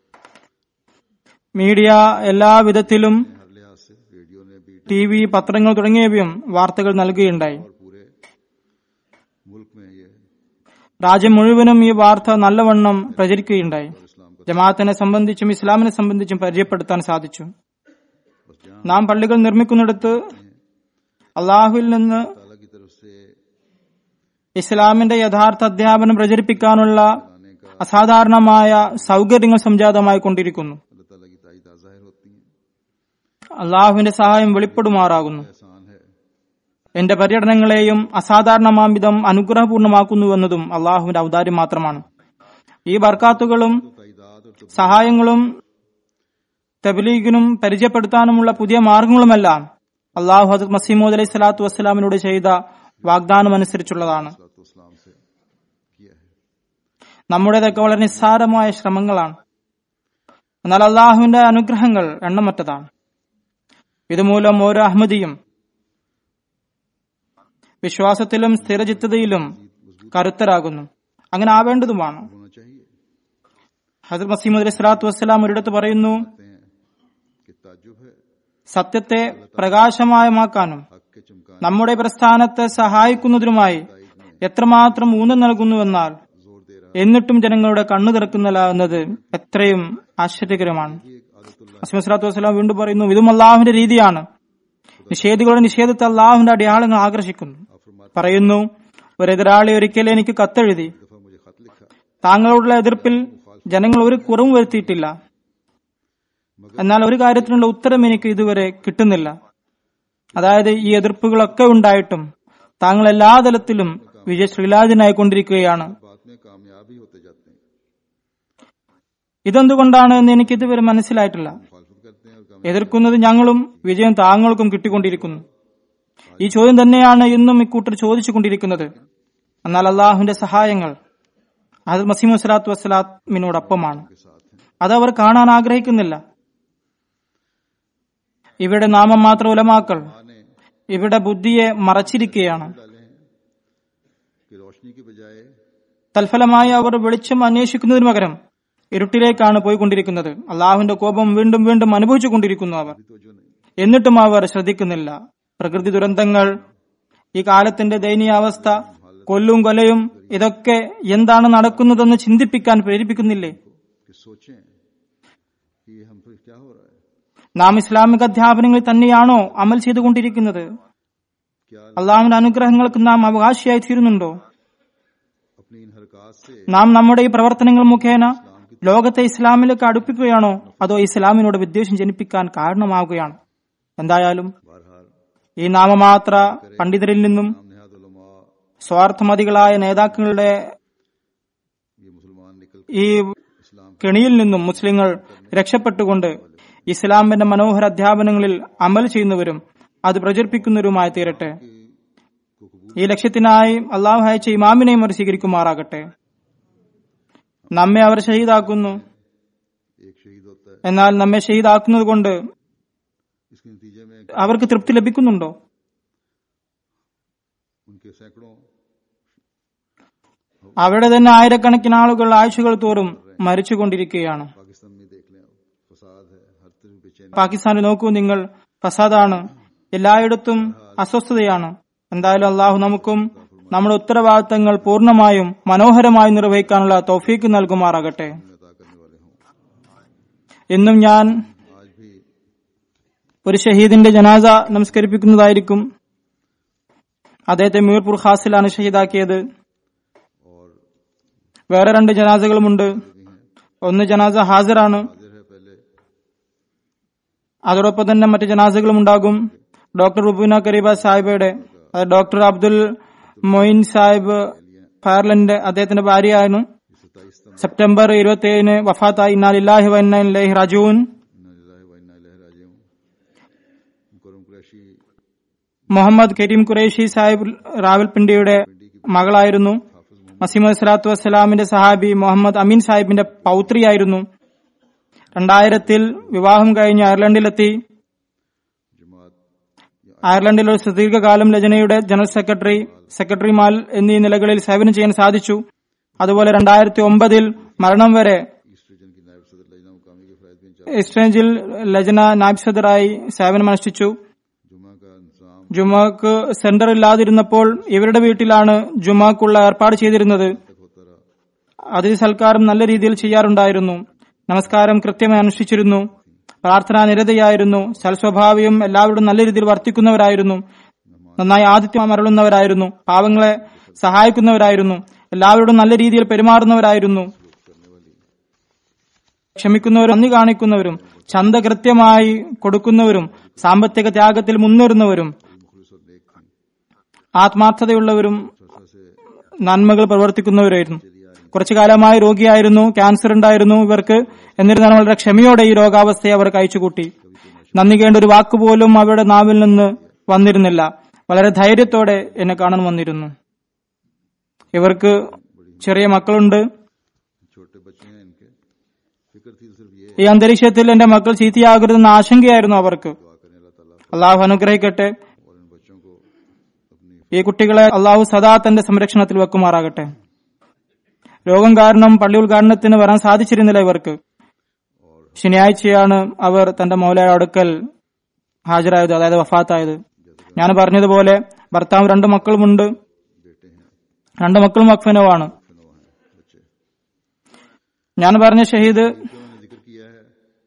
മീഡിയ എല്ലാ വിധത്തിലും हर लिहाज से रेडियो ने भी ടി വി പത്രങ്ങൾ തുടങ്ങിയവയും വാർത്തകൾ നൽകുകയുണ്ടായി और पूरे मुल्क में ये രാജ്യം മുഴുവനും ഈ വാർത്ത നല്ലവണ്ണം പ്രചരിക്കുകയുണ്ടായി इस्लाम का ജമാഅത്തിനെ സംബന്ധിച്ചും ഇസ്ലാമിനെ സംബന്ധിച്ചും പരിചയപ്പെടുത്താൻ സാധിച്ചു बस जहाँ നാം പള്ളികൾ നിർമ്മിക്കുന്നിടത്ത് അള്ളാഹുവിൽ നിന്ന് ताला की तरफ से ഇസ്ലാമിന്റെ യഥാർത്ഥ അധ്യാപനം പ്രചരിപ്പിക്കാനുള്ള आने का അസാധാരണമായ സൗകര്യങ്ങൾ സംജാതമായി കൊണ്ടിരിക്കുന്നു अल्लाह ताला की ताईद ज़ाहिर होती है അള്ളാഹുവിന്റെ സഹായം വെളിപ്പെടുമാറാകുന്നു एहसान है എന്റെ പര്യടനങ്ങളെയും അസാധാരണമാംവിധം അനുഗ്രഹപൂർണമാക്കുന്നുവെന്നതും അള്ളാഹുവിന്റെ ഔദാര്യം മാത്രമാണ് ഈ ബർക്കാത്തുകളും ताईदात और സഹായങ്ങളും തബ്ലീഗിനും പരിചയപ്പെടുത്താനുമുള്ള പുതിയ മാർഗങ്ങളുമെല്ലാം അള്ളാഹു ഹസരത് മസീമോദ് അലൈഹി സ്വലാത്തു വസ്സലാമിനോട് ചെയ്ത വാഗ്ദാനം അനുസരിച്ചുള്ളതാണ് इस्लाम से किया है നമ്മുടേതൊക്കെ വളരെ നിസ്സാരമായ ശ്രമങ്ങളാണ് എന്നാൽ അള്ളാഹുവിന്റെ അനുഗ്രഹങ്ങൾ എണ്ണമറ്റതാണ് ഇതുമൂലം ഓരോ അഹമ്മദിയും വിശ്വാസത്തിലും സ്ഥിരചിത്തതയിലും കരുത്തരാകുന്നു അങ്ങനെ ആവേണ്ടതുമാണ് होना चाहिए ഹസരത് മസീമദ് അലൈഹി സ്വലാത്തു വസ്സലാം ഒരിടത്ത് പറയുന്നു कहते हैं कि ताजुब है സത്യത്തെ പ്രകാശമയമാക്കാനും हक के चमकाने നമ്മുടെ പ്രസ്ഥാനത്തെ സഹായിക്കുന്നതിനുമായി എത്രമാത്രം ഊന്നൽ നൽകുന്നുവെന്നാൽ जोर दे रहा എന്നിട്ടും ജനങ്ങളുടെ കണ്ണു തുറക്കുന്നില്ല എന്നത് എത്രയും ആശ്ചര്യകരമാണ് है एक आदतुल्लाह അസ്മസ്ലാത്തു വസ്സലാം വീണ്ടും പറയുന്നു ഇതും അള്ളാഹുവിന്റെ രീതിയാണ് നിഷേധികളുടെ നിഷേധത്തെ അള്ളാഹുവിന്റെ അടയാളങ്ങൾ ആകർഷിക്കുന്നു आप फरमाते പറയുന്നു ഒരു എതിരാളി ഒരിക്കൽ എനിക്ക് കത്തെഴുതി एक दफा मुझे खत लिखा താങ്കളോടുള്ള എതിർപ്പിൽ ജനങ്ങൾ ഒരു കുറവും വരുത്തിയിട്ടില്ല എന്നാൽ ഒരു കാര്യത്തിനുള്ള ഉത്തരം എനിക്ക് ഇതുവരെ കിട്ടുന്നില്ല അതായത് ഈ എതിർപ്പുകളൊക്കെ ഉണ്ടായിട്ടും താങ്കൾ എല്ലാ തലത്തിലും വിജയ ശ്രീലാജനായി കൊണ്ടിരിക്കുകയാണ് बात में कामयाब ही होते जाते हैं ഇതെന്തുകൊണ്ടാണ് എന്ന് എനിക്ക് ഇതുവരെ മനസ്സിലായിട്ടില്ല मुखालफत करते हैं और काम എതിർക്കുന്നത് ഞങ്ങളും വിജയം താങ്കൾക്കും കിട്ടിക്കൊണ്ടിരിക്കുന്നു ഈ ചോദ്യം തന്നെയാണ് ഇന്നും ഇക്കൂട്ടർ ചോദിച്ചുകൊണ്ടിരിക്കുന്നത് എന്നാൽ അള്ളാഹുവിന്റെ സഹായങ്ങൾ അത് മസീമു സ്വലാത്തു വസ്സലാമിനോടൊപ്പമാണ് के साथ हैं അത് അവർ കാണാൻ ആഗ്രഹിക്കുന്നില്ല ഇവിടെ നാമം മാത്ര ഉലമാക്കൾ आने ഇവിടെ ബുദ്ധിയെ മറച്ചിരിക്കുകയാണ് डाले हैं कि रोशनी की बजाय തൽഫലമായി അവർ വെളിച്ചം അന്വേഷിക്കുന്നതിന് പകരം ഇരുട്ടിലേക്കാണ് പോയിക്കൊണ്ടിരിക്കുന്നത് അള്ളാഹുവിന്റെ കോപം വീണ്ടും വീണ്ടും അനുഭവിച്ചുകൊണ്ടിരിക്കുന്നു അവർ तो जो नहीं എന്നിട്ടും അവർ ശ്രദ്ധിക്കുന്നില്ല പ്രകൃതി ദുരന്തങ്ങൾ ഈ കാലത്തിന്റെ ദയനീയാവസ്ഥ കൊല്ലും കൊലയും ഇതൊക്കെ എന്താണ് നടക്കുന്നതെന്ന് ചിന്തിപ്പിക്കാൻ പ്രേരിപ്പിക്കുന്നില്ലേ कि सोचें कि ये हम पर क्या हो रहा है നാം ഇസ്ലാമിക അധ്യാപനങ്ങളിൽ തന്നെയാണോ അമൽ ചെയ്തുകൊണ്ടിരിക്കുന്നത് क्या അള്ളാഹുവിന്റെ അനുഗ്രഹങ്ങൾക്ക് നാം അവകാശിയായി തീരുന്നുണ്ടോ अपनी इन हरकत से നാം നമ്മുടെ ഈ പ്രവർത്തനങ്ങൾ മുഖേന ലോകത്തെ ഇസ്ലാമിലേക്ക് അടുപ്പിക്കുകയാണോ അതോ ഇസ്ലാമിനോട് വിദ്വേഷം ജനിപ്പിക്കാൻ കാരണമാവുകയാണ് എന്തായാലും बहरहाल ഈ നാമമാത്ര പണ്ഡിതരിൽ നിന്നും नाम नेहाद उलमा സ്വാർത്ഥമതികളായ നേതാക്കളുടെ ये मुसलमान निकल ഈ इस्लाम കെണിയിൽ നിന്നും മുസ്ലിങ്ങൾ രക്ഷപ്പെട്ടുകൊണ്ട് ഇസ്ലാമിന്റെ മനോഹര അധ്യാപനങ്ങളിൽ അമൽ ചെയ്യുന്നവരും അത് പ്രചരിപ്പിക്കുന്നവരുമായി തീരട്ടെ को कबूल ഈ ലക്ഷ്യത്തിനായി അള്ളാഹു അയച്ച ഇമാമിനെയും അവർ സ്വീകരിക്കുമാറാകട്ടെ നമ്മെ അവർ ഷഹീദാക്കുന്നു एक शहीद होता है എന്നാൽ നമ്മെ ഷഹീദാക്കുന്നത് കൊണ്ട് इसके नतीजे में അവർക്ക് തൃപ്തി ലഭിക്കുന്നുണ്ടോ उनके सैकड़ों അവിടെ തന്നെ ആയിരക്കണക്കിന് ആളുകൾ ആഴ്ചകൾ തോറും മരിച്ചുകൊണ്ടിരിക്കുകയാണ് पाकिस्तान में देख लें आप फसाद है हर तरफ बेचैनी പാകിസ്ഥാനിൽ നോക്കൂ നിങ്ങൾ ഫസാദാണ് എല്ലായിടത്തും അസ്വസ്ഥതയാണ് എന്തായാലും അള്ളാഹു നമുക്കും നമ്മുടെ ഉത്തരവാദിത്തങ്ങൾ പൂർണ്ണമായും മനോഹരമായും നിർവഹിക്കാനുള്ള തൗഫീക്ക് നൽകുമാറാകട്ടെ में अदा करने वाले हों ഇന്നും ഞാൻ आज भी ഒരു ഷഹീദിന്റെ ജനാസ നമസ്കരിപ്പിക്കുന്നതായിരിക്കും അദ്ദേഹത്തെ മീർപൂർ ഖാസിലാണ് ഷഹീദാക്കിയത് और വേറെ രണ്ട് ജനാസകളുമുണ്ട് ഒന്ന് ജനാസ ഹാസിറാണ് हाजिर है पहले അതോടൊപ്പം തന്നെ മറ്റ് ജനാസകളും ഉണ്ടാകും ഡോക്ടർ റുബീന കരീബ സാഹിബയുടെ അത് ഡോക്ടർ അബ്ദുൽ മൊയിൻ സാഹിബ് ഫയർലൻഡ് അദ്ദേഹത്തിന്റെ ഭാര്യയായിരുന്നു सत्ताईस तम സെപ്റ്റംബർ ഇരുപത്തി ഏഴിന് വഫാത്തായി ഇന്നാലില്ലാഹി വന്നൈഹി റജൂൻ इन्ना लिल्लाहि व इन्ना इलैहि राजिऊन मुकरम कुरैशी മുഹമ്മദ് കരീം ഖുറേഷി സാഹിബ് റാവൽപിണ്ടിയുടെ മകളായിരുന്നു മസീമദ് സ്വലാത്തു വസ്സലാമിന്റെ സഹാബി മുഹമ്മദ് അമീൻ സാഹിബിന്റെ പൗത്രിയായിരുന്നു രണ്ടായിരത്തിൽ വിവാഹം കഴിഞ്ഞ് അയർലൻഡിലെത്തി അയർലൻഡിൽ ഒരു സുദീർഘകാലം ലജനയുടെ ജനറൽ സെക്രട്ടറി സെക്രട്ടറിമാർ എന്നീ നിലകളിൽ സേവനം ചെയ്യാൻ സാധിച്ചു അതുപോലെ രണ്ടായിരത്തി ഒമ്പതിൽ മരണം വരെ എക്സ്ചേഞ്ചിൽ ലജന നായിബ് സദറായി സേവനമനുഷ്ഠിച്ചു जुमा का इंतजाम ജുമാക്ക് സെന്റർ ഇല്ലാതിരുന്നപ്പോൾ ഇവരുടെ വീട്ടിലാണ് ജുമാക്കുള്ള ഏർപ്പാട് ചെയ്തിരുന്നത് होता रहा അതിഥി സൽക്കാരം നല്ല രീതിയിൽ ചെയ്യാറുണ്ടായിരുന്നു നമസ്കാരം കൃത്യമായി അനുഷ്ഠിച്ചിരുന്നു പ്രാർത്ഥന നിരതയായിരുന്നു സൽസ്വഭാവിയും എല്ലാവരോടും നല്ല രീതിയിൽ വർത്തിക്കുന്നവരായിരുന്നു നന്നായി ആതിഥ്യം മരളുന്നവരായിരുന്നു പാവങ്ങളെ സഹായിക്കുന്നവരായിരുന്നു എല്ലാവരോടും നല്ല രീതിയിൽ പെരുമാറുന്നവരായിരുന്നു ക്ഷമിക്കുന്നവരും നന്ദി കാണിക്കുന്നവരും ചന്ത കൃത്യമായി കൊടുക്കുന്നവരും സാമ്പത്തിക ത്യാഗത്തിൽ മുന്നേറുന്നവരും ആത്മാർത്ഥതയുള്ളവരും നന്മകൾ പ്രവർത്തിക്കുന്നവരായിരുന്നു കുറച്ചു കാലമായി രോഗിയായിരുന്നു ക്യാൻസർ ഉണ്ടായിരുന്നു ഇവർക്ക് എന്നിരുന്നാലും വളരെ ക്ഷമയോടെ ഈ രോഗാവസ്ഥയെ അവർ കഴിച്ചുകൂട്ടി നന്ദി കേണ്ട ഒരു വാക്കുപോലും അവരുടെ നാവിൽ നിന്ന് വന്നിരുന്നില്ല വളരെ ധൈര്യത്തോടെ എന്നെ കാണാൻ വന്നിരുന്നു ഇവർക്ക് ചെറിയ മക്കളുണ്ട് छोटे बच्चे हैं इनके फिक्र थी तो सिर्फ ये ഈ അന്തരീക്ഷത്തിൽ എന്റെ മക്കൾ ചീത്തയാകരുതെന്ന ആശങ്കയായിരുന്നു അവർക്ക് दुआ करने अल्लाह ताला അള്ളാഹു അനുഗ്രഹിക്കട്ടെ और इन बच्चों को अपनी ഈ കുട്ടികളെ അള്ളാഹു സദാ തന്റെ സംരക്ഷണത്തിൽ വെക്കുമാറാകട്ടെ രോഗം കാരണം പള്ളി ഉദ്ഘാടനത്തിന് വരാൻ സാധിച്ചിരുന്നില്ല ഇവർക്ക് ശനിയാഴ്ചയാണ് അവർ തന്റെ മൗലയുടെ അടുക്കൽ ഹാജരായത് അതായത് വഫാത്തായത് ഞാൻ പറഞ്ഞതുപോലെ ഭർത്താവ് രണ്ട് മക്കളുമുണ്ട് രണ്ട് മക്കളും വഖഫനവാണ് बच्चे ഞാൻ പറഞ്ഞ ഷഹീദ് उन्होंने जिक्र किया है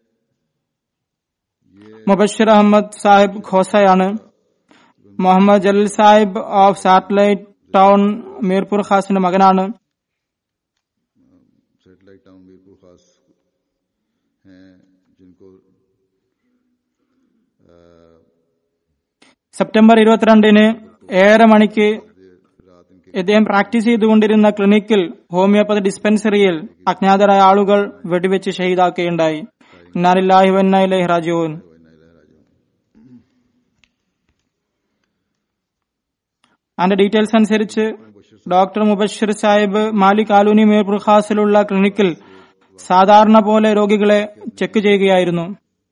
മുബഷിർ അഹമ്മദ് സാഹിബ് ഖോസയാണ് മുഹമ്മദ് ജലീൽ സാഹിബ് ഓഫ് സാറ്റലൈറ്റ് ടൗൺ മീർപുർ ഖാസിന്റെ മകനാണ് सेटेलाइट टाउन मीरपुर खास हैं जिनको अ, സെപ്റ്റംബർ ഇരുപത്തിരണ്ടിന് ഏഴര മണിക്ക് रात इनके ഇദ്ദേഹം പ്രാക്ടീസ് ചെയ്തുകൊണ്ടിരുന്ന ക്ലിനിക്കിൽ ഹോമിയോപ്പതി ഡിസ്പെൻസറിയിൽ അജ്ഞാതരായ ആളുകൾ വെടിവെച്ച് ഷഹീദാക്കുകയുണ്ടായി ഇന്നാലില്ലാഹി വന്ന ഇലൈഹി റാജിഊൻ അതിന്റെ ഡീറ്റെയിൽസ് അനുസരിച്ച് ഡോക്ടർ മുബഷിർ സാഹിബ് മാലിക് ആലൂനി മീർപുർ ഖാസിലുള്ള ക്ലിനിക്കിൽ സാധാരണ പോലെ രോഗികളെ ചെക്ക് ചെയ്യുകയായിരുന്നു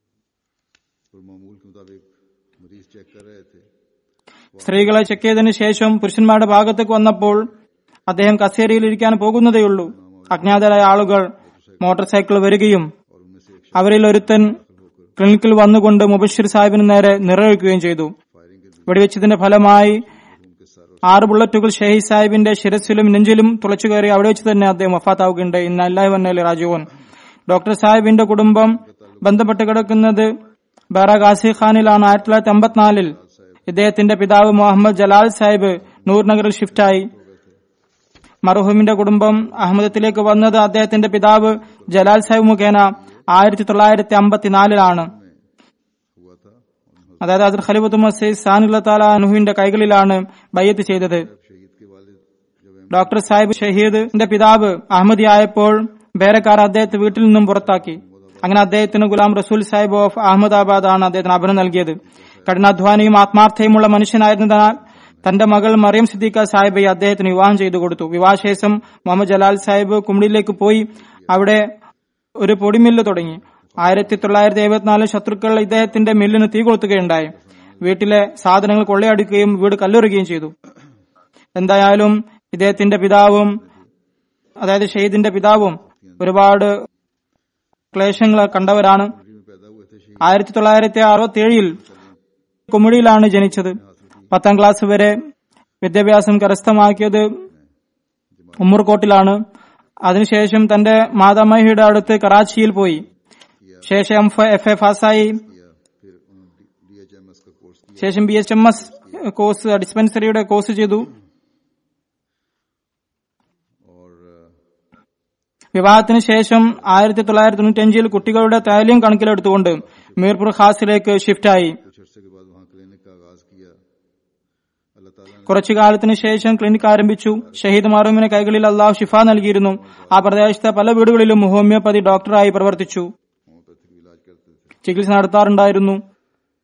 और मामूल के मुताबिक मरीज चेक कर रहे थे സ്ത്രീകളെ ചെക്ക് ചെയ്തതിനു ശേഷം പുരുഷന്മാരുടെ ഭാഗത്തേക്ക് വന്നപ്പോൾ അദ്ദേഹം കസേരയിൽ ഇരിക്കാൻ പോകുന്നതേയുള്ളൂ അജ്ഞാതരായ ആളുകൾ മോട്ടോർ സൈക്കിൾ വരികയും और उनमें से एक അവരിൽ ഒരുത്തൻ ക്ലിനിക്കിൽ വന്നുകൊണ്ട് മുബഷിർ സാഹിബിന് നേരെ നിറവെക്കുകയും ചെയ്തു വെടിവെച്ചതിന്റെ ഫലമായി ആറ് ബുള്ളറ്റുകൾ ഷഹീദ് സാഹിബിന്റെ ശിരസിലും നെഞ്ചിലും തുളച്ചു കയറി അവിടെ വെച്ച് തന്നെ അദ്ദേഹം വഫാത്താവുകയുണ്ടായി ഇന്ന് അല്ലാഹി വന്നലി രാജുവൻ ഡോക്ടർ സാഹിബിന്റെ കുടുംബം ബന്ധപ്പെട്ട് കിടക്കുന്നത് ബറാഗാസി ഖാനിലാണ് ആയിരത്തി തൊള്ളായിരത്തി അമ്പത്തിനാലിൽ ഇദ്ദേഹത്തിന്റെ പിതാവ് മുഹമ്മദ് ജലാൽ സാഹിബ് നൂർനഗറിൽ ഷിഫ്റ്റായി മർഹൂമിന്റെ കുടുംബം അഹമ്മദത്തിലേക്ക് വന്നത് അദ്ദേഹത്തിന്റെ പിതാവ് ജലാൽ സാഹിബ് മുഖേന ആയിരത്തി തൊള്ളായിരത്തി അമ്പത്തിനാലിലാണ് हुआ था और അതായത് അതിർ ഖലീബത്ത് മസീദ് സാനുല്ല താല അനുഹുവിന്റെ കൈകളിലാണ് ബയ്യത്ത് ചെയ്തത് शहीद के वालिद जब ഡോക്ടർ സാഹിബ് ഷഹീദിന്റെ പിതാവ് അഹമ്മദിയായപ്പോൾ ബേരക്കാർ അദ്ദേഹത്തെ വീട്ടിൽ നിന്നും പുറത്താക്കി അങ്ങനെ അദ്ദേഹത്തിന് ഗുലാം റസൂൽ സാഹിബ് ഓഫ് അഹമ്മദാബാദ് ആണ് അദ്ദേഹത്തിന് അഭിനം നൽകിയത് കഠിനാധ്വാനിയും ആത്മാർത്ഥയുമുള്ള മനുഷ്യനായിരുന്നതിനാൽ തന്റെ മകൾ മറിയം സിദ്ദീഖ സാഹിബയെ അദ്ദേഹത്തിന് വിവാഹം ചെയ്തു കൊടുത്തു വിവാഹശേഷം മുഹമ്മദ് ജലാൽ സാഹിബ് കുമിളിയിലേക്ക് പോയി അവിടെ ഒരു പൊടിമില്ല് തുടങ്ങി ആയിരത്തി തൊള്ളായിരത്തി എഴുപത്തിനാലിൽ ശത്രുക്കൾ ഇദ്ദേഹത്തിന്റെ മില്ലിന് തീ കൊളുത്തുകയുണ്ടായി വീട്ടിലെ സാധനങ്ങൾ കൊള്ളയടിക്കുകയും വീട് കല്ലെറുകയും ചെയ്തു എന്തായാലും ഇദ്ദേഹത്തിന്റെ പിതാവും അതായത് ഷെയ്ദിന്റെ പിതാവും ഒരുപാട് ക്ലേശങ്ങൾ കണ്ടവരാണ് में पैदा हुए थे शहीद ആയിരത്തി തൊള്ളായിരത്തി അറുപത്തി ഏഴിൽ കുമിളിയിലാണ് ജനിച്ചത് പത്താം ക്ലാസ് വരെ വിദ്യാഭ്യാസം കരസ്ഥമാക്കിയത് ഉമ്മർകോട്ടിലാണ് അതിനുശേഷം തന്റെ മാതാമഹിയുടെ അടുത്ത് കറാച്ചിയിൽ പോയി ശേഷം എഫ് എ പാസ്സായി किया फिर उन्होंने डी एच एम एस का कोर्स किया ശേഷം B H M S course ഡിസ്പെൻസറിയുടെ കോഴ്സ് ചെയ്തു और अ, വിവാഹത്തിന് ശേഷം ആയിരത്തി തൊള്ളായിരത്തി തൊണ്ണൂറ്റി അഞ്ചിൽ കുട്ടികളുടെ താല്യം കണക്കിലെടുത്തുകൊണ്ട് മീർപുർ ഖാസിലേക്ക് ഷിഫ്റ്റായി कुछ अर्से के बाद वहाँ क्लिनिक का आगाज किया अल्लाह ताला ने കുറച്ചു കാലത്തിന് ശേഷം ക്ലിനിക് ആരംഭിച്ചു ഷഹീദ് മറൂമിന് കൈകളിൽ അള്ളാഹു ഷിഫ നൽകിയിരുന്നു ആ പ്രദേശത്തെ പല വീടുകളിലും ഹോമിയോപ്പതി ഡോക്ടറായി പ്രവർത്തിച്ചു होम्योपैथिक इलाज करते थे ചികിത്സ നടത്താറുണ്ടായിരുന്നു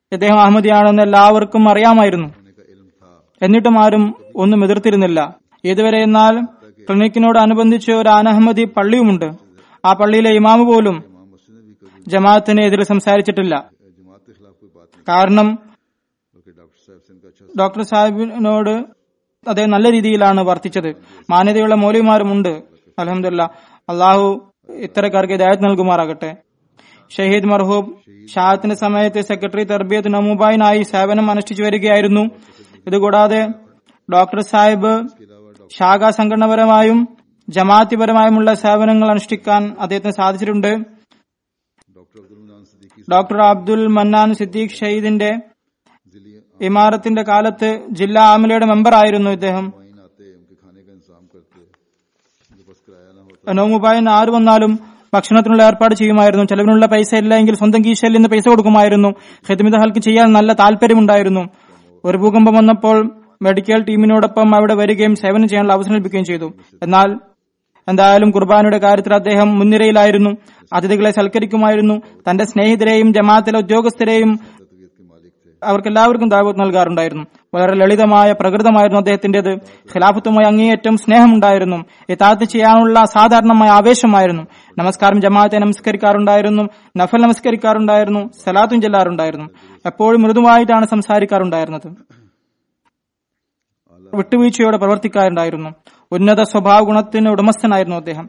ഇദ്ദേഹം അഹമ്മദിയാണെന്ന് എല്ലാവർക്കും അറിയാമായിരുന്നു होने का इल्म था എന്നിട്ടും ആരും ഒന്നും എതിർത്തിരുന്നില്ല ഇതുവരെ എന്നാൽ ക്ലിനിക്കിനോട് അനുബന്ധിച്ച് ഒരു അനഹമ്മദി പള്ളിയുമുണ്ട് ആ പള്ളിയിലെ ഇമാമ് പോലും इमाम मस्जिद ने भी कभी ജമാഅത്തിന് എതിരെ സംസാരിച്ചിട്ടില്ല जमात के खिलाफ कोई बात नहीं കാരണം बल्कि डॉक्टर साहब से इनका अच्छा ഡോക്ടർ സാഹിബിനോട് അദ്ദേഹം നല്ല രീതിയിലാണ് വർത്തിച്ചത് മാന്യതയുള്ള മൗലിമാരുമുണ്ട് അലഹമില്ല അള്ളാഹു ഇത്തരക്കാർക്ക് ദായത്ത് നൽകുമാറാകട്ടെ ഷഹീദ് മർഹൂബ് ഷാഹത്തിന്റെ സമയത്ത് സെക്രട്ടറി തെർബിയത്ത് നമൂബായിനായി സേവനം അനുഷ്ഠിച്ചു വരികയായിരുന്നു ഇതുകൂടാതെ ഡോക്ടർ സാഹിബ് ശാഖാ സംഘടനപരമായും ജമാഅത്തിപരമായുമുള്ള സേവനങ്ങൾ അനുഷ്ഠിക്കാൻ അദ്ദേഹത്തിന് സാധിച്ചിട്ടുണ്ട് डॉक्टर अब्दुल मनान सिद्दीकी ഡോക്ടർ അബ്ദുൽ മന്നാൻ സിദ്ദീഖ് ഷഹീദിന്റെ जिली ഇമാറത്തിന്റെ കാലത്ത് ജില്ലാ ആമിലയുടെ മെമ്പറായിരുന്നു ഇദ്ദേഹം वाइन आते उनके खाने का इंतजाम करते उनके पास किराया ना होता നോമുബായൻ ആര് വന്നാലും ഭക്ഷണത്തിനുള്ള ഏർപ്പാട് ചെയ്യുമായിരുന്നു ചെലവിനുള്ള പൈസ ഇല്ല എങ്കിൽ സ്വന്തം കീശയിൽ നിന്ന് പൈസ കൊടുക്കുമായിരുന്നു ഹിദ്മിത ഹൽക്ക് ചെയ്യാൻ നല്ല താല്പര്യമുണ്ടായിരുന്നു ഒരു ഭൂകമ്പം വന്നപ്പോൾ മെഡിക്കൽ ടീമിനോടൊപ്പം അവിടെ വരികയും സേവനം ചെയ്യാനുള്ള അവസരം ലഭിക്കുകയും ചെയ്തു എന്നാൽ എന്തായാലും കുർബാനയുടെ കാര്യത്തിൽ അദ്ദേഹം മുൻനിരയിലായിരുന്നു അതിഥികളെ സൽക്കരിക്കുമായിരുന്നു തന്റെ സ്നേഹിതരെയും ജമാഅത്തിലെ ഉദ്യോഗസ്ഥരെയും तबीयत के मालिक थे അവർക്കെല്ലാവർക്കും ദാവത്ത് നൽകാറുണ്ടായിരുന്നു വളരെ ലളിതമായ പ്രകൃതമായിരുന്നു അദ്ദേഹത്തിന്റേത് ഖിലാഫത്തുമായി അങ്ങേയറ്റം സ്നേഹമുണ്ടായിരുന്നു ഇതാത്ത് ചെയ്യാനുള്ള സാധാരണമായ ആവേശമായിരുന്നു നമസ്കാരം ജമാഅത്തെ നമസ്കരിക്കാറുണ്ടായിരുന്നു നഫൽ നമസ്കരിക്കാറുണ്ടായിരുന്നു സലാത്തും ചെല്ലാറുണ്ടായിരുന്നു എപ്പോഴും മൃദുവായിട്ടാണ് സംസാരിക്കാറുണ്ടായിരുന്നത് വിട്ടുവീഴ്ചയോടെ പ്രവർത്തിക്കാറുണ്ടായിരുന്നു ഉന്നത സ്വഭാവ ഗുണത്തിന് ഉടമസ്ഥനായിരുന്നു അദ്ദേഹം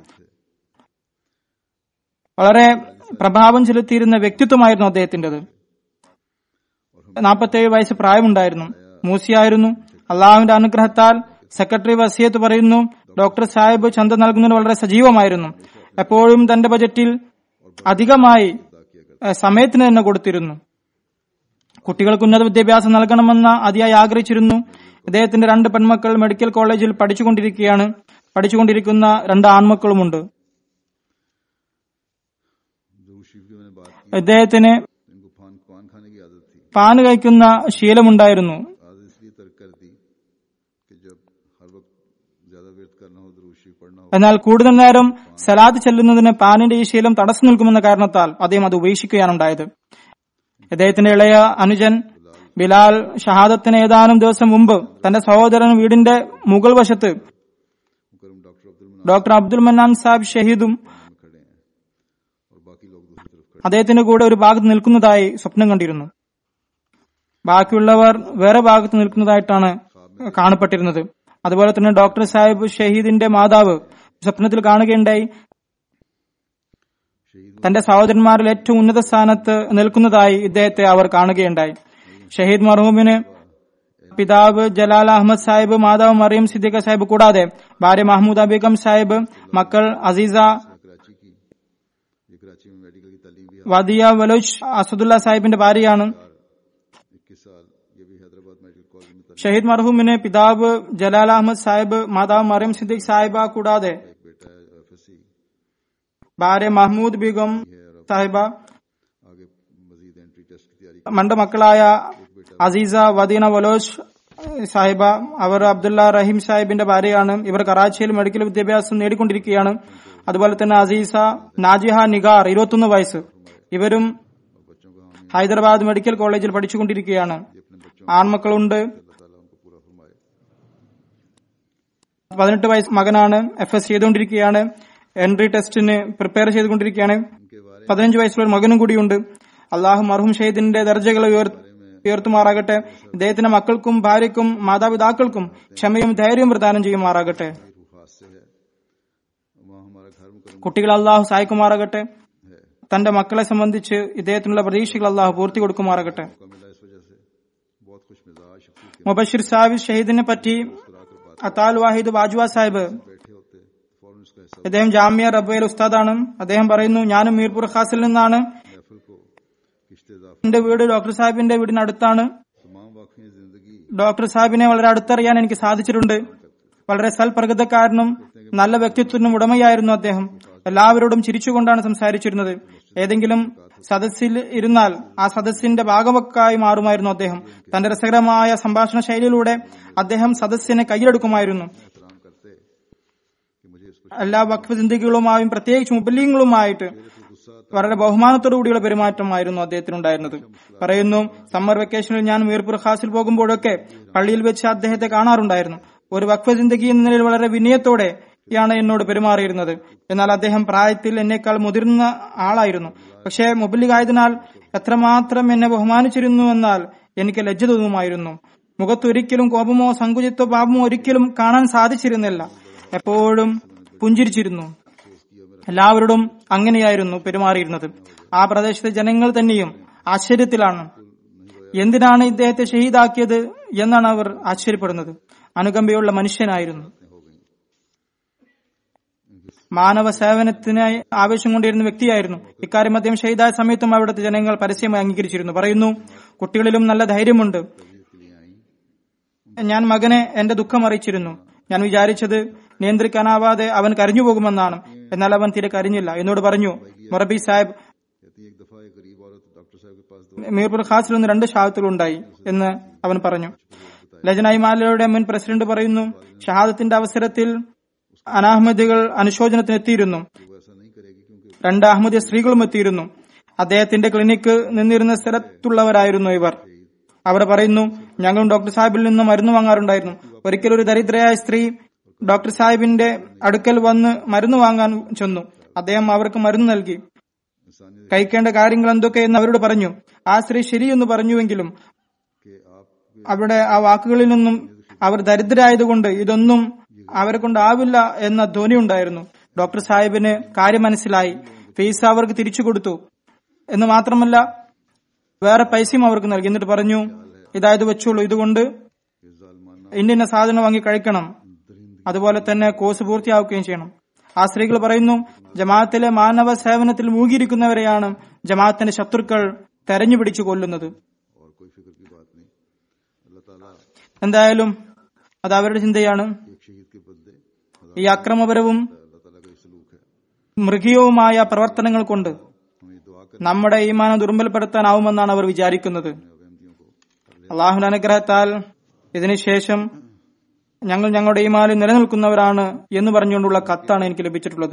വളരെ പ്രഭാവം ചെലുത്തിയിരുന്ന വ്യക്തിത്വമായിരുന്നു അദ്ദേഹത്തിന്റേത് നാൽപ്പത്തേഴ് വയസ്സ് പ്രായമുണ്ടായിരുന്നു മൂസിയായിരുന്നു അള്ളാഹുവിന്റെ അനുഗ്രഹത്താൽ സെക്രട്ടറി വസിയത്ത് പറയുന്നു ഡോക്ടർ സാഹിബ് ചന്ത നൽകുന്നതിന് വളരെ സജീവമായിരുന്നു എപ്പോഴും തന്റെ ബജറ്റിൽ അധികമായി ഏഹ്, സമയത്തിന് തന്നെ കൊടുത്തിരുന്നു കുട്ടികൾക്ക് ഉന്നത വിദ്യാഭ്യാസം നൽകണമെന്ന് അതിയായി ആഗ്രഹിച്ചിരുന്നു ഇദ്ദേഹത്തിന്റെ രണ്ട് പെൺമക്കൾ മെഡിക്കൽ കോളേജിൽ പഠിച്ചുകൊണ്ടിരിക്കുകയാണ് പഠിച്ചുകൊണ്ടിരിക്കുന്ന രണ്ട് ആൺമക്കളുമുണ്ട് जरूर शीफ की मैंने बात की ഇദ്ദേഹത്തിന് इनको पान पान खाने की आदत थी പാൻ കഴിക്കുന്ന ശീലമുണ്ടായിരുന്നു आदत इसलिए तर्क कर दी कि जब हर वक्त ज्यादा व्यर्थ करना हो जरूर शीफ पढ़ना हो എന്നാൽ കൂടുതൽ നേരം സലാദ് ചെല്ലുന്നതിന് പാനിന്റെ ഈ ശീലം തടസ്സം നിൽക്കുമെന്ന കാരണത്താൽ അദ്ദേഹം അത് ഉപേക്ഷിക്കുകയാണ് ഉണ്ടായത് ഇദ്ദേഹത്തിന്റെ ഇളയ അനുജൻ ബിലാൽ ഷഹാദത്തിന് ഏതാനും ദിവസം മുമ്പ് തന്റെ സഹോദരൻ വീടിന്റെ മുകൾ വശത്ത് मुकरम डॉक्टर अब्दुल मनान ഡോക്ടർ അബ്ദുൽ മന്നാൻ സാഹിബ് ഷഹീദും में खड़े हैं और बाकी लोग दूसरी तरफ खड़े അദ്ദേഹത്തിന്റെ കൂടെ ഒരു ഭാഗത്ത് നിൽക്കുന്നതായി സ്വപ്നം കണ്ടിരുന്നു ബാക്കിയുള്ളവർ വേറെ ഭാഗത്ത് നിൽക്കുന്നതായിട്ടാണ് കാണപ്പെട്ടിരുന്നത് അതുപോലെ തന്നെ ഡോക്ടർ സാഹിബ് ഷഹീദിന്റെ മാതാവ് സ്വപ്നത്തിൽ കാണുകയുണ്ടായി शहीद തന്റെ സഹോദരന്മാരിൽ ഏറ്റവും ഉന്നത സ്ഥാനത്ത് നിൽക്കുന്നതായി ഇദ്ദേഹത്തെ അവർ കാണുകയുണ്ടായി ഷഹീദ് മർഹൂമിന് പിതാവ് ജലാൽ അഹമ്മദ് സാഹിബ് മാതാവ് മറിയം സിദ്ദിഖ സാഹിബ് കൂടാതെ ഭാര്യ മഹ്മൂദ ബീഗം സാഹിബ് മക്കൾ അസീസ कराची की ये कराची में मेडिकल की तालीम भी വദിയ വലോച്ച് അസദുല്ല സാഹിബിന്റെ ഭാര്യയാണ് इक्कीस साल ये भी हैदराबाद मेडिकल कॉलेज में तालीम ഷഹീദ് മർഹൂമിന് പിതാവ് ജലാൽ അഹമ്മദ് സാഹിബ് മാതാവ് മറിയം സിദ്ദിഖ് സാഹിബ കൂടാതെ एक बेटा है एफ एस सी ഭാര്യ മഹ്മൂദ് ബീഗം സാഹിബ आगे मजीद एंट्री टेस्ट की तैयारी രണ്ട് മക്കളായ അസീസ വദീന വലോച്ച് സാഹിബ അവർ അബ്ദുള്ള റഹീം സാഹിബിന്റെ ഭാര്യയാണ് ഇവർ കറാച്ചിയിൽ മെഡിക്കൽ വിദ്യാഭ്യാസം നേടിക്കൊണ്ടിരിക്കുകയാണ് അതുപോലെ തന്നെ അസീസ നാജിഹ നിഗാർ ഇരുപത്തൊന്ന് വയസ്സ് ഇവരും बच्चों का हामी ഹൈദരാബാദ് മെഡിക്കൽ കോളേജിൽ പഠിച്ചുകൊണ്ടിരിക്കുകയാണ് अपने बच्चों ആൺമക്കളുണ്ട് अल्लाह ताला उनको पूरा फरमाए പതിനെട്ട് വയസ്സ് മകനാണ് എഫ് എസ് ചെയ്തുകൊണ്ടിരിക്കുകയാണ് എൻട്രി ടെസ്റ്റിന് പ്രിപ്പയർ ചെയ്തുകൊണ്ടിരിക്കുകയാണ് उनके बारे പതിനഞ്ച് വയസ്സുള്ള ഒരു മകനും കൂടിയുണ്ട് അള്ളാഹു മർഹൂം ഷെയ്ദിന്റെ ദർജകൾ ഉയർ- ഉയർത്തുമാറാകട്ടെ ഇദ്ദേഹത്തിന്റെ മക്കൾക്കും ഭാര്യയ്ക്കും മാതാപിതാക്കൾക്കും ക്ഷമയും ധൈര്യവും പ്രദാനം ചെയ്യുമാറാകട്ടെ में रूह हाथ से है वहाँ हमारा घर मुकरम കുട്ടികൾ അള്ളാഹു സഹായിക്കുമാറാകട്ടെ है തന്റെ മക്കളെ സംബന്ധിച്ച് ഇദ്ദേഹത്തിനുള്ള പ്രതീക്ഷകൾ അള്ളാഹു പൂർത്തി കൊടുക്കുമാറാകട്ടെ मौका मिला इस वजह से बहुत खुश मिजाज शख्सियत മുബഷിർ സാഹിബ് ഷഹീദിനെ പറ്റി मुस्कुराकर बात അത്താൽ വാഹിദ് ബാജ്വ സാഹിബ് बैठे होते फौरन उसका हिस्सा ഇദ്ദേഹം ജാമ്യ റബ്ബയിൽ ഉസ്താദാണ് അദ്ദേഹം പറയുന്നു ഞാനും മീർപുർ ഖാസിൽ നിന്നാണ് महफिल को किश्ते इजाफा എന്റെ വീട് ഡോക്ടർ സാഹിബിന്റെ വീടിനടുത്താണ് तमाम वाकई जिंदगी ഡോക്ടർ സാഹിബിനെ വളരെ അടുത്തറിയാൻ എനിക്ക് സാധിച്ചിട്ടുണ്ട് വളരെ സൽപ്രകൃതക്കാരനും നല്ല വ്യക്തിത്വത്തിനും ഉടമയായിരുന്നു അദ്ദേഹം എല്ലാവരോടും ചിരിച്ചുകൊണ്ടാണ് സംസാരിച്ചിരുന്നത് ഏതെങ്കിലും സദസ്സിൽ ഇരുന്നാൽ ആ സദസ്സിന്റെ ഭാഗവക്കായി മാറുമായിരുന്നു അദ്ദേഹം തന്റെ രസകരമായ സംഭാഷണ ശൈലിയിലൂടെ അദ്ദേഹം സദസ്സിനെ കയ്യിലെടുക്കുമായിരുന്നു एहतराम करते कि मुझे इस पर എല്ലാ വഖഫ് ചിന്തകളുമായും പ്രത്യേകിച്ച് മുബല്യങ്ങളുമായിട്ട് गुस्सा आता വളരെ ബഹുമാനത്തോടു കൂടിയുള്ള പെരുമാറ്റമായിരുന്നു അദ്ദേഹത്തിനുണ്ടായിരുന്നത് പറയുന്നു സമ്മർ വെക്കേഷനിൽ ഞാൻ മീർപുർ ഖാസിൽ പോകുമ്പോഴൊക്കെ പള്ളിയിൽ വെച്ച് അദ്ദേഹത്തെ കാണാറുണ്ടായിരുന്നു ഒരു വക്ഫ ജിന്ദഗി എന്ന നിലയിൽ വളരെ വിനയത്തോടെയാണ് എന്നോട് പെരുമാറിയിരുന്നത് എന്നാൽ അദ്ദേഹം പ്രായത്തിൽ എന്നേക്കാൾ മുതിർന്ന ആളായിരുന്നു പക്ഷേ മുബല്ലിഗായതിനാൽ എത്രമാത്രം എന്നെ ബഹുമാനിച്ചിരുന്നു എന്നാൽ എനിക്ക് ലജ്ജ തോന്നുമായിരുന്നു മുഖത്തൊരിക്കലും കോപമോ സങ്കുചിത്തോ പാപമോ ഒരിക്കലും കാണാൻ സാധിച്ചിരുന്നില്ല എപ്പോഴും പുഞ്ചിരിച്ചിരുന്നു എല്ലാവരോടും അങ്ങനെയായിരുന്നു പെരുമാറിയിരുന്നത് ആ പ്രദേശത്തെ ജനങ്ങൾ തന്നെയും ആശ്ചര്യത്തിലാണ് എന്തിനാണ് ഇദ്ദേഹത്തെ ഷഹീദാക്കിയത് എന്നാണ് അവർ ആശ്ചര്യപ്പെടുന്നത് അനുകമ്പയുള്ള മനുഷ്യനായിരുന്നു മാനവ സേവനത്തിനായി ആവേശം കൊണ്ടിരുന്ന വ്യക്തിയായിരുന്നു ഇക്കാര്യം അദ്ദേഹം ഷഹീദായ സമയത്തും അവിടുത്തെ ജനങ്ങൾ പരസ്യമായി അംഗീകരിച്ചിരുന്നു പറയുന്നു കുട്ടികളിലും നല്ല ധൈര്യമുണ്ട് ഞാൻ മകനെ എന്റെ ദുഃഖം അറിയിച്ചിരുന്നു ഞാൻ വിചാരിച്ചത് നിയന്ത്രിക്കാനാവാതെ അവൻ കരഞ്ഞു പോകുമെന്നാണ് എന്നാൽ അവൻ തീരെ കരഞ്ഞില്ല എന്നോട് പറഞ്ഞു മൊറബി സാഹിബ് कहती है एक दफा एक गरीब औरत डॉक्टर साहब के पास दवा മീർപുർ ഖാസിൽ നിന്ന് രണ്ട് ഷഹാദത്തുകളുണ്ടായി എന്ന് അവൻ പറഞ്ഞു ലജനായി മാലയുടെ മുൻ പ്രസിഡന്റ് പറയുന്നു ഷഹാദത്തിന്റെ അവസരത്തിൽ അനാഹ്മദികൾ അനുശോചനത്തിന് എത്തിയിരുന്നു वो ऐसा नहीं करेगी क्योंकि രണ്ട് അഹമ്മദിയ സ്ത്രീകളും എത്തിയിരുന്നു അദ്ദേഹത്തിന്റെ ക്ലിനിക്ക് നിന്നിരുന്ന സ്ഥലത്തുള്ളവരായിരുന്നു ഇവർ അവർ പറയുന്നു ഞങ്ങളും ഡോക്ടർ സാഹിബിൽ നിന്ന് മരുന്ന് വാങ്ങാറുണ്ടായിരുന്നു ഒരിക്കൽ ഒരു ദരിദ്രയായ സ്ത്രീ ഡോക്ടർ സാഹിബിന്റെ അടുക്കൽ വന്ന് മരുന്ന് വാങ്ങാൻ ചെന്നു അദ്ദേഹം അവർക്ക് മരുന്ന് നൽകി इंसानी കഴിക്കേണ്ട കാര്യങ്ങൾ എന്തൊക്കെയെന്ന് അവരോട് പറഞ്ഞു ആ സ്ത്രീ ശരിയെന്ന് പറഞ്ഞുവെങ്കിലും के आप അവിടെ ആ വാക്കുകളിൽ നിന്നും അവർ ദരിദ്രരായതുകൊണ്ട് ഇതൊന്നും അവരെ കൊണ്ടാവില്ല എന്ന ധ്വനി ഉണ്ടായിരുന്നു ഡോക്ടർ സാഹിബിന് കാര്യം മനസ്സിലായി ഫീസ് അവർക്ക് തിരിച്ചു കൊടുത്തു എന്ന് മാത്രമല്ല വേറെ പൈസയും അവർക്ക് നൽകി എന്നിട്ട് പറഞ്ഞു ഇതായത് വെച്ചോളൂ ഇതുകൊണ്ട് के जालमाना ഇന്ന ഇന്ന സാധനം വാങ്ങി കഴിക്കണം അതുപോലെ തന്നെ കോഴ്സ് പൂർത്തിയാക്കുകയും ചെയ്യണം ആ സ്ത്രീകൾ പറയുന്നു ജമാഅത്തിലെ മാനവ സേവനത്തിൽ മൂകിയിരിക്കുന്നവരെയാണ് ജമാഅത്തിന്റെ ശത്രുക്കൾ തെരഞ്ഞു പിടിച്ചു കൊല്ലുന്നത് और कोई फिक्र की बात नहीं अल्लाह ताला എന്തായാലും അത് അവരുടെ ചിന്തയാണ് एक शहीद के बदले ഈ അക്രമപരവും अल्लाह ताला का ये सलूक है മൃഗീയവുമായ പ്രവർത്തനങ്ങൾ കൊണ്ട് हमें ये दुआ നമ്മുടെ ഈമാനം ദുർബലപ്പെടുത്താനാവുമെന്നാണ് അവർ വിചാരിക്കുന്നത് करने अहमदियों को അള്ളാഹുവിന്റെ അനുഗ്രഹത്താൽ ഇതിനുശേഷം ഞങ്ങൾ ഞങ്ങളുടെ ഈമാനിൽ നിലനിൽക്കുന്നവരാണ് എന്ന് പറഞ്ഞുകൊണ്ടുള്ള കത്താണ് എനിക്ക് ലഭിച്ചിട്ടുള്ളത്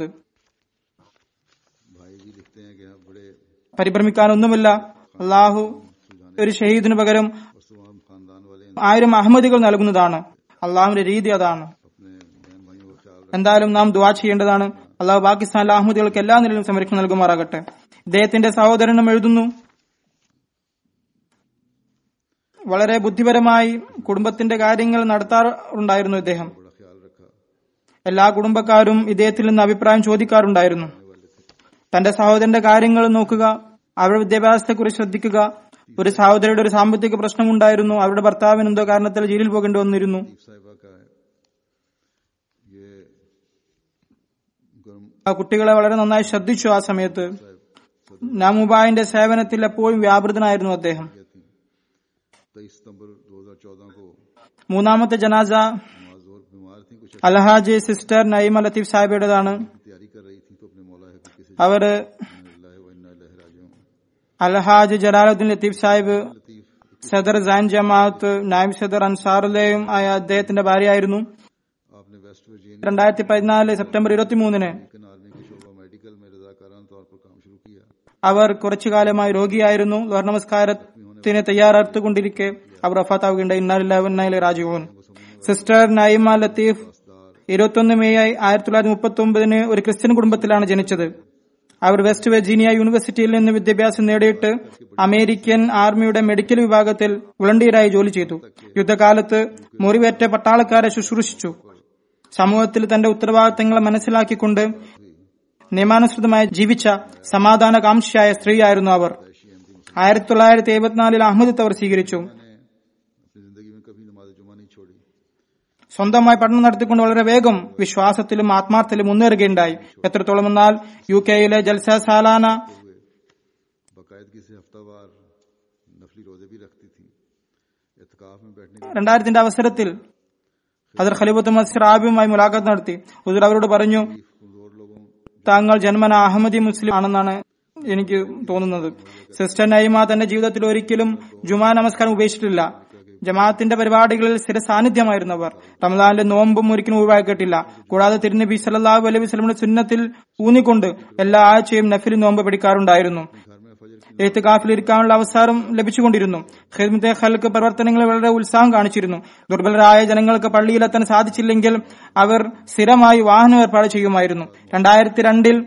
भाई भी लिखते हैं कि हम बड़े പരിഭ്രമിക്കാനൊന്നുമില്ല അള്ളാഹു ഒരു ഷഹീദിനു പകരം तमाम खानदान वाले ആയിരം അഹമ്മദികൾ നൽകുന്നതാണ് അള്ളാഹുവിന്റെ രീതി അതാണ് अपने बहन भाइयों का ख्याल എന്തായാലും നാം ദുവാ ചെയ്യേണ്ടതാണ് അള്ളാഹു പാകിസ്ഥാനിലെ അഹമ്മദികൾക്ക് എല്ലാ നിലയിലും സംരക്ഷണം നൽകുമാറാകട്ടെ ഇദ്ദേഹത്തിന്റെ സഹോദരനും എഴുതുന്നു വളരെ ബുദ്ധിപരമായി കുടുംബത്തിന്റെ കാര്യങ്ങൾ നടത്താറുണ്ടായിരുന്നു ഇദ്ദേഹം बड़ा ख्याल रखा എല്ലാ കുടുംബക്കാരും ഇദ്ദേഹത്തിൽ നിന്ന് അഭിപ്രായം ചോദിക്കാറുണ്ടായിരുന്നു തന്റെ സഹോദരന്റെ കാര്യങ്ങൾ നോക്കുക അവരുടെ വിദ്യാഭ്യാസത്തെക്കുറിച്ച് ശ്രദ്ധിക്കുക ഒരു സഹോദരിയുടെ ഒരു സാമ്പത്തിക പ്രശ്നമുണ്ടായിരുന്നു അവരുടെ ഭർത്താവിന് എന്തോ കാരണത്തിൽ ജയിലിൽ പോകേണ്ടി വന്നിരുന്നു लतीफ साहिबा का है ये गर्म ആ കുട്ടികളെ വളരെ നന്നായി ശ്രദ്ധിച്ചു ആ സമയത്ത് നാമുബായിന്റെ സേവനത്തിൽ എപ്പോഴും വ്യാപൃതനായിരുന്നു അദ്ദേഹം थी तेईस सितंबर 2014 को മൂന്നാമത്തെ ജനാസ माजूर बीमार थी कुछ അൽഹാജ് സിസ്റ്റർ നईമ ലത്തീഫ് സാഹിബയുടേതാണ് तैयारी कर रही थी तो अपने मौला है किसी അവര് അൽഹാജ് ജലാലുദ്ദീൻ ലത്തീഫ് സാഹിബ് लतीफ സദർ സൈൻ ജമാഅത്ത് നായിബ് സദർ അൻസാറുലയും ആയ അദ്ദേഹത്തിന്റെ ഭാര്യയായിരുന്നു आपने वेस्ट वर्जीनिया രണ്ടായിരത്തി പതിനാല് സെപ്റ്റംബർ ഇരുപത്തിമൂന്നിന് अमेरिकन आर्मी के शोबा मेडिकल में रजाकाराना तौर पर काम शुरू किया അവർ കുറച്ചു കാലമായി രോഗിയായിരുന്നു ലോർ നമസ്കാരത്തിന് തയ്യാറെടുത്തുകൊണ്ടിരിക്കെ അവർ വഫാത്താവുകയുണ്ടായി ഇന്നാലിലെ രാജീവൻ സിസ്റ്റർ നയിമ ലത്തീഫ് ഇരുപത്തൊന്ന് മെയ് ആയിരത്തി തൊള്ളായിരത്തി മുപ്പത്തി ഒമ്പതിന് ഒരു ക്രിസ്ത്യൻ കുടുംബത്തിലാണ് ജനിച്ചത് അവർ വെസ്റ്റ് വെർജീനിയ യൂണിവേഴ്സിറ്റിയിൽ നിന്ന് വിദ്യാഭ്യാസം നേടിയിട്ട് അമേരിക്കൻ ആർമിയുടെ മെഡിക്കൽ വിഭാഗത്തിൽ വളണ്ടിയറായി ജോലി ചെയ്തു യുദ്ധകാലത്ത് മുറിവേറ്റ പട്ടാളക്കാരെ ശുശ്രൂഷിച്ചു സമൂഹത്തിൽ തന്റെ ഉത്തരവാദിത്തങ്ങളെ മനസ്സിലാക്കിക്കൊണ്ട് നിയമാനുസൃതമായി ജീവിച്ച സമാധാനകാംക്ഷിയായ സ്ത്രീയായിരുന്നു അവർ ആയിരത്തി തൊള്ളായിരത്തി എഴുപത്തിനാലിൽ അഹമ്മദത്ത് അവർ സ്വീകരിച്ചു अपनी जिंदगी में कभी नमाज जुमा नहीं छोड़ी സ്വന്തമായി പഠനം നടത്തിക്കൊണ്ട് വളരെ വേഗം വിശ്വാസത്തിലും ആത്മാർത്ഥത്തിലും മുന്നേറുകയുണ്ടായി എത്രത്തോളം എന്നാൽ യു കെയിലെ ജൽസ സാലാന बाकायदगी से हफ्तावार नफली रोजे भी रखती थी एतकाफ में बैठने രണ്ടായിരത്തിന്റെ അവസരത്തിൽ അതിർ ഖലീബത്ത് മസ്ർ ആബിയുമായി മുലാഖത്ത് നടത്തി ഹുസൂർ അവരോട് പറഞ്ഞു की कमजोर लोगों താങ്കൾ ജന്മന അഹമ്മദി മുസ്ലിം ആണെന്നാണ് എനിക്ക് തോന്നുന്നത് സിസ്റ്റർ നൈമ തന്റെ ജീവിതത്തിൽ ഒരിക്കലും ജുമാ നമസ്കാരം ഉപേക്ഷിച്ചിട്ടില്ല ജമാഅത്തിന്റെ പരിപാടികളിൽ സ്ഥിര സാന്നിധ്യമായിരുന്നവർ റമദാനിലെ നോമ്പും ഒരിക്കലും ഒഴിവാക്കിയിട്ടില്ല കൂടാതെ തിരുനബി സല്ലല്ലാഹു അലൈഹി വസല്ലമയുടെ സുന്നത്തിൽ ഊന്നിക്കൊണ്ട് എല്ലാ ആഴ്ചയും നഫിൽ നോമ്പ് പിടിക്കാറുണ്ടായിരുന്നു എഴുത്തുകാഫിൽ ഇരിക്കാനുള്ള അവസരം ലഭിച്ചുകൊണ്ടിരുന്നു ഖിദ്മത്തെ ഖൽക്ക് പ്രവർത്തനങ്ങളിൽ വളരെ ഉത്സാഹം കാണിച്ചിരുന്നു ദുർബലരായ ജനങ്ങൾക്ക് പള്ളിയിലെത്താൻ സാധിച്ചില്ലെങ്കിൽ അവർ സ്ഥിരമായി വാഹനം ഏർപ്പാട് ചെയ്യുമായിരുന്നു രണ്ടായിരത്തി രണ്ടിൽ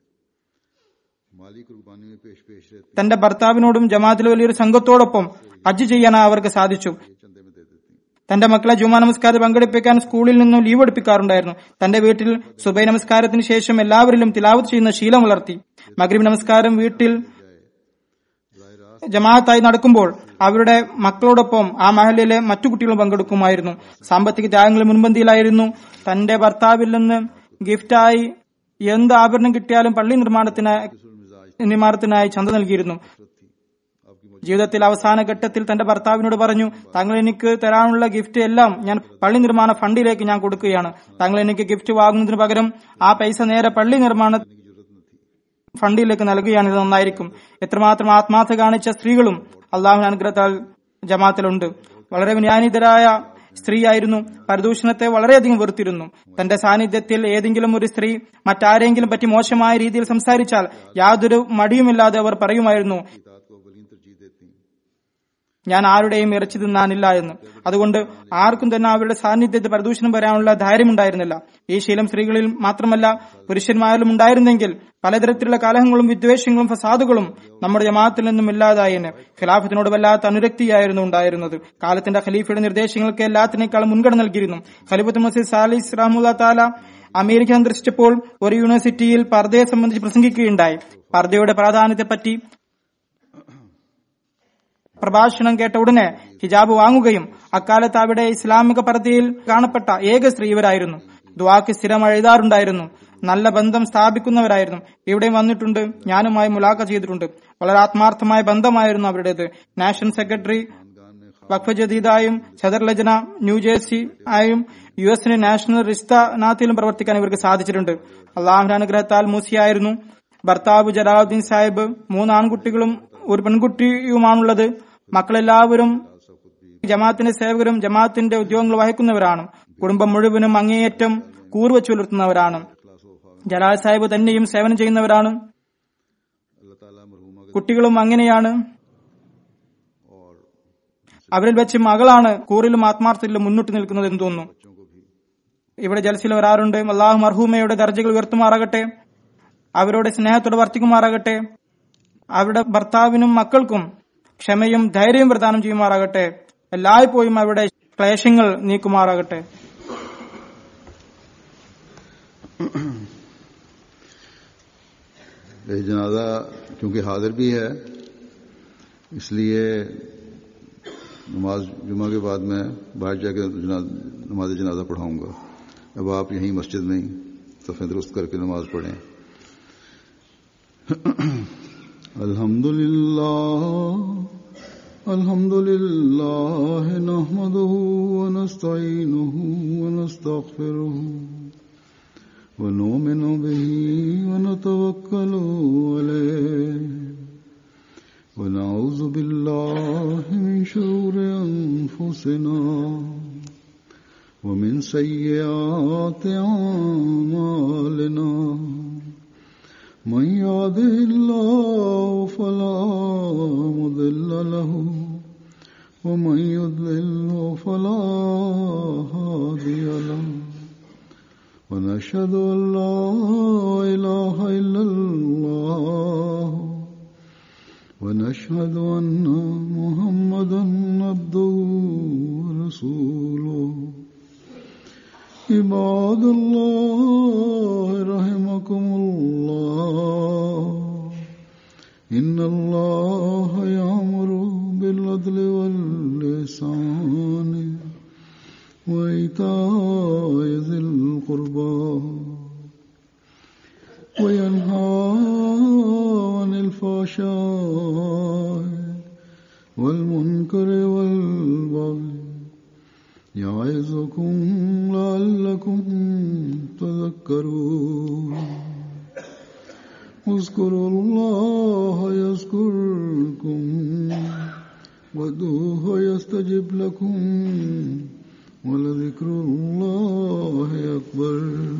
माली कुर्बानी में पेश पेश रहती തന്റെ ഭർത്താവിനോടും ജമാഅത്തിലെ വലിയൊരു സംഘത്തോടൊപ്പം ഹജ്ജ് ചെയ്യാൻ അവർക്ക് സാധിച്ചു ये चंदे में दे देती തന്റെ മക്കളെ ജുമാ നമസ്കാരം പങ്കെടുപ്പിക്കാൻ സ്കൂളിൽ നിന്നും ലീവ് എടുപ്പിക്കാറുണ്ടായിരുന്നു തന്റെ വീട്ടിൽ സുബൈ നമസ്കാരത്തിന് ശേഷം എല്ലാവരിലും തിലാവത്ത് ചെയ്യുന്ന ശീലം വളർത്തി മഗ്രിബ് നമസ്കാരം വീട്ടിൽ ജമാഅത്തായി നടക്കുമ്പോൾ അവരുടെ മക്കളോടൊപ്പം ആ മഹലിലെ മറ്റു കുട്ടികളും പങ്കെടുക്കുമായിരുന്നു സാമ്പത്തിക ത്യാഗങ്ങൾ മുൻപന്തിയിലായിരുന്നു തന്റെ ഭർത്താവിൽ നിന്ന് ഗിഫ്റ്റായി എന്ത് ആഭരണം കിട്ടിയാലും പള്ളി നിർമ്മാണത്തിന് നിർമ്മാണത്തിനായി ചന്ത നൽകിയിരുന്നു ജീവിതത്തിൽ അവസാന ഘട്ടത്തിൽ തന്റെ ഭർത്താവിനോട് പറഞ്ഞു താങ്കൾ എനിക്ക് തരാനുള്ള ഗിഫ്റ്റ് എല്ലാം ഞാൻ പള്ളി നിർമ്മാണ ഫണ്ടിലേക്ക് ഞാൻ കൊടുക്കുകയാണ് താങ്കൾ എനിക്ക് ഗിഫ്റ്റ് വാങ്ങുന്നതിന് പകരം ആ പൈസ നേരെ പള്ളി നിർമ്മാണ ഫണ്ടിലേക്ക് നൽകുകയാണ് ഇത് നന്നായിരിക്കും എത്രമാത്രം ആത്മാർത്ഥ കാണിച്ച സ്ത്രീകളും അള്ളാഹു അനുഗ്രഹത്താൽ ജമാത്തിലുണ്ട് വളരെ വിജ്ഞാനിതരായ സ്ത്രീയായിരുന്നു പരദൂഷണത്തെ വളരെയധികം വെറുത്തിരുന്നു തന്റെ സാന്നിധ്യത്തിൽ ഏതെങ്കിലും ഒരു സ്ത്രീ മറ്റാരെങ്കിലും പറ്റി മോശമായ രീതിയിൽ സംസാരിച്ചാൽ യാതൊരു മടിയുമില്ലാതെ അവർ പറയുമായിരുന്നു इतात को अवलीन तरजीह देती ഞാൻ ആരുടെയും ഇറച്ചി തിന്നാനില്ല എന്ന് അതുകൊണ്ട് ആർക്കും തന്നെ അവരുടെ സാന്നിധ്യത്തിൽ പ്രദൂഷണം വരാനുള്ള ധൈര്യമുണ്ടായിരുന്നില്ല ഈ ശീലം സ്ത്രീകളിൽ മാത്രമല്ല പുരുഷന്മാരിലും ഉണ്ടായിരുന്നെങ്കിൽ പലതരത്തിലുള്ള കലഹങ്ങളും വിദ്വേഷങ്ങളും ഫസാദുകളും നമ്മുടെ ജമാഅത്തിൽ നിന്നും ഇല്ലാതായേനെ ഖിലാഫത്തിനോട് വല്ലാത്ത അനുരക്തിയായിരുന്നു ഉണ്ടായിരുന്നത് കാലത്തിന്റെ ഖലീഫയുടെ നിർദ്ദേശങ്ങൾക്ക് എല്ലാത്തിനേക്കാളും മുൻഗണന നൽകിയിരുന്നു ഖലീഫത്ത് മസീദ് സാലിസ് റഹമുല്ല താല അമേരിക്ക സന്ദർശിച്ചപ്പോൾ ഒരു യൂണിവേഴ്സിറ്റിയിൽ പർദ്ദയെ സംബന്ധിച്ച് പ്രസംഗിക്കുകയുണ്ടായി പർദ്ദയുടെ പ്രാധാന്യത്തെപ്പറ്റി പ്രഭാഷണം കേട്ട ഉടനെ ഹിജാബ് വാങ്ങുകയും അക്കാലത്ത് അവിടെ ഇസ്ലാമിക പർദ്ദയിൽ കാണപ്പെട്ട ഏക സ്ത്രീ ഇവരായിരുന്നു ദ്വാക്ക് സ്ഥിരം എഴുതാറുണ്ടായിരുന്നു നല്ല ബന്ധം സ്ഥാപിക്കുന്നവരായിരുന്നു ഇവിടെയും വന്നിട്ടുണ്ട് ഞാനുമായി മുലാഖ ചെയ്തിട്ടുണ്ട് വളരെ ആത്മാർത്ഥമായ ബന്ധമായിരുന്നു അവരുടേത് നാഷണൽ സെക്രട്ടറി വഖഫ് ജദീദായും സദർ ലജന ന്യൂജേഴ്സി ആയും യു എസിന് നാഷണൽ റിസ്ത നാത്തിലും പ്രവർത്തിക്കാൻ ഇവർക്ക് സാധിച്ചിട്ടുണ്ട് അള്ളാഹുന്റെ അനുഗ്രഹത്താൽ മൂസിയായിരുന്നു ഭർത്താവ് ജലാലുദ്ദീൻ സാഹിബ് മൂന്ന് ആൺകുട്ടികളും ഒരു പെൺകുട്ടിയുമാണുള്ളത് മക്കളെല്ലാവരും ജമാഅത്തിന്റെ സേവകരും ജമാഅത്തിന്റെ ഉദ്യോഗങ്ങൾ വഹിക്കുന്നവരാണ് കുടുംബം മുഴുവനും അങ്ങേയറ്റം കൂർവച്ചു പുലർത്തുന്നവരാണ് ജലാൽ സാഹിബ് തന്നെയും സേവനം ചെയ്യുന്നവരാണ് अल्लाह ताला मरहुमा के കുട്ടികളും അങ്ങനെയാണ് അവരിൽ വെച്ച് മകളാണ് കൂറിലും ആത്മാർത്ഥത്തിലും മുന്നോട്ട് നിൽക്കുന്നത് എന്ന് തോന്നുന്നു बच्चों को भी ഇവിടെ ജലസിൽ വരാറുണ്ട് അള്ളാഹു മർഹൂമയുടെ ദർജകൾ ഉയർത്തുമാറാകട്ടെ അവരുടെ സ്നേഹത്തോടെ വർത്തിക്കുമാറാകട്ടെ അവരുടെ ഭർത്താവിനും മക്കൾക്കും ക്ഷമയും ധൈര്യവും പ്രദാനം ചെയ്യുമാറാകട്ടെ എല്ലായ്പ്പോഴും അവരുടെ ക്ലേശങ്ങൾ നീക്കുമാറാകട്ടെ ये जनाजा क्योंकि हाजिर भी है इसलिए नमाज जुमा के बाद मैं बाहर जाके जना- नमाज जनाजा पढ़ाऊंगा अब आप यहीं मस्जिद में ही सफ़े दुरुस्त करके नमाज पढ़ें अल्हम्दुलिल्लाह अल्हम्दुलिल्लाह नहमदुहु व नस्तईनुहु व नस्तगफिरुहु ونؤمن به ونتوكل عليه ونعوذ بالله من شرور أنفسنا ومن سيئات أعمالنا من يهده الله فلا مضل له ومن يضلل فلا هادي له ونشهد أن لا إله إلا الله ونشهد أن محمدا عبده ورسوله عباد الله رحمكم الله إن الله يأمر بالعدل واللسان وإيتاء ذي القربى وينهى عن الفحشاء والمنكر والبغي يعظكم لعلكم تذكرون اذكروا الله يذكركم وادعوه يستجب لكم ولذكر الله أكبر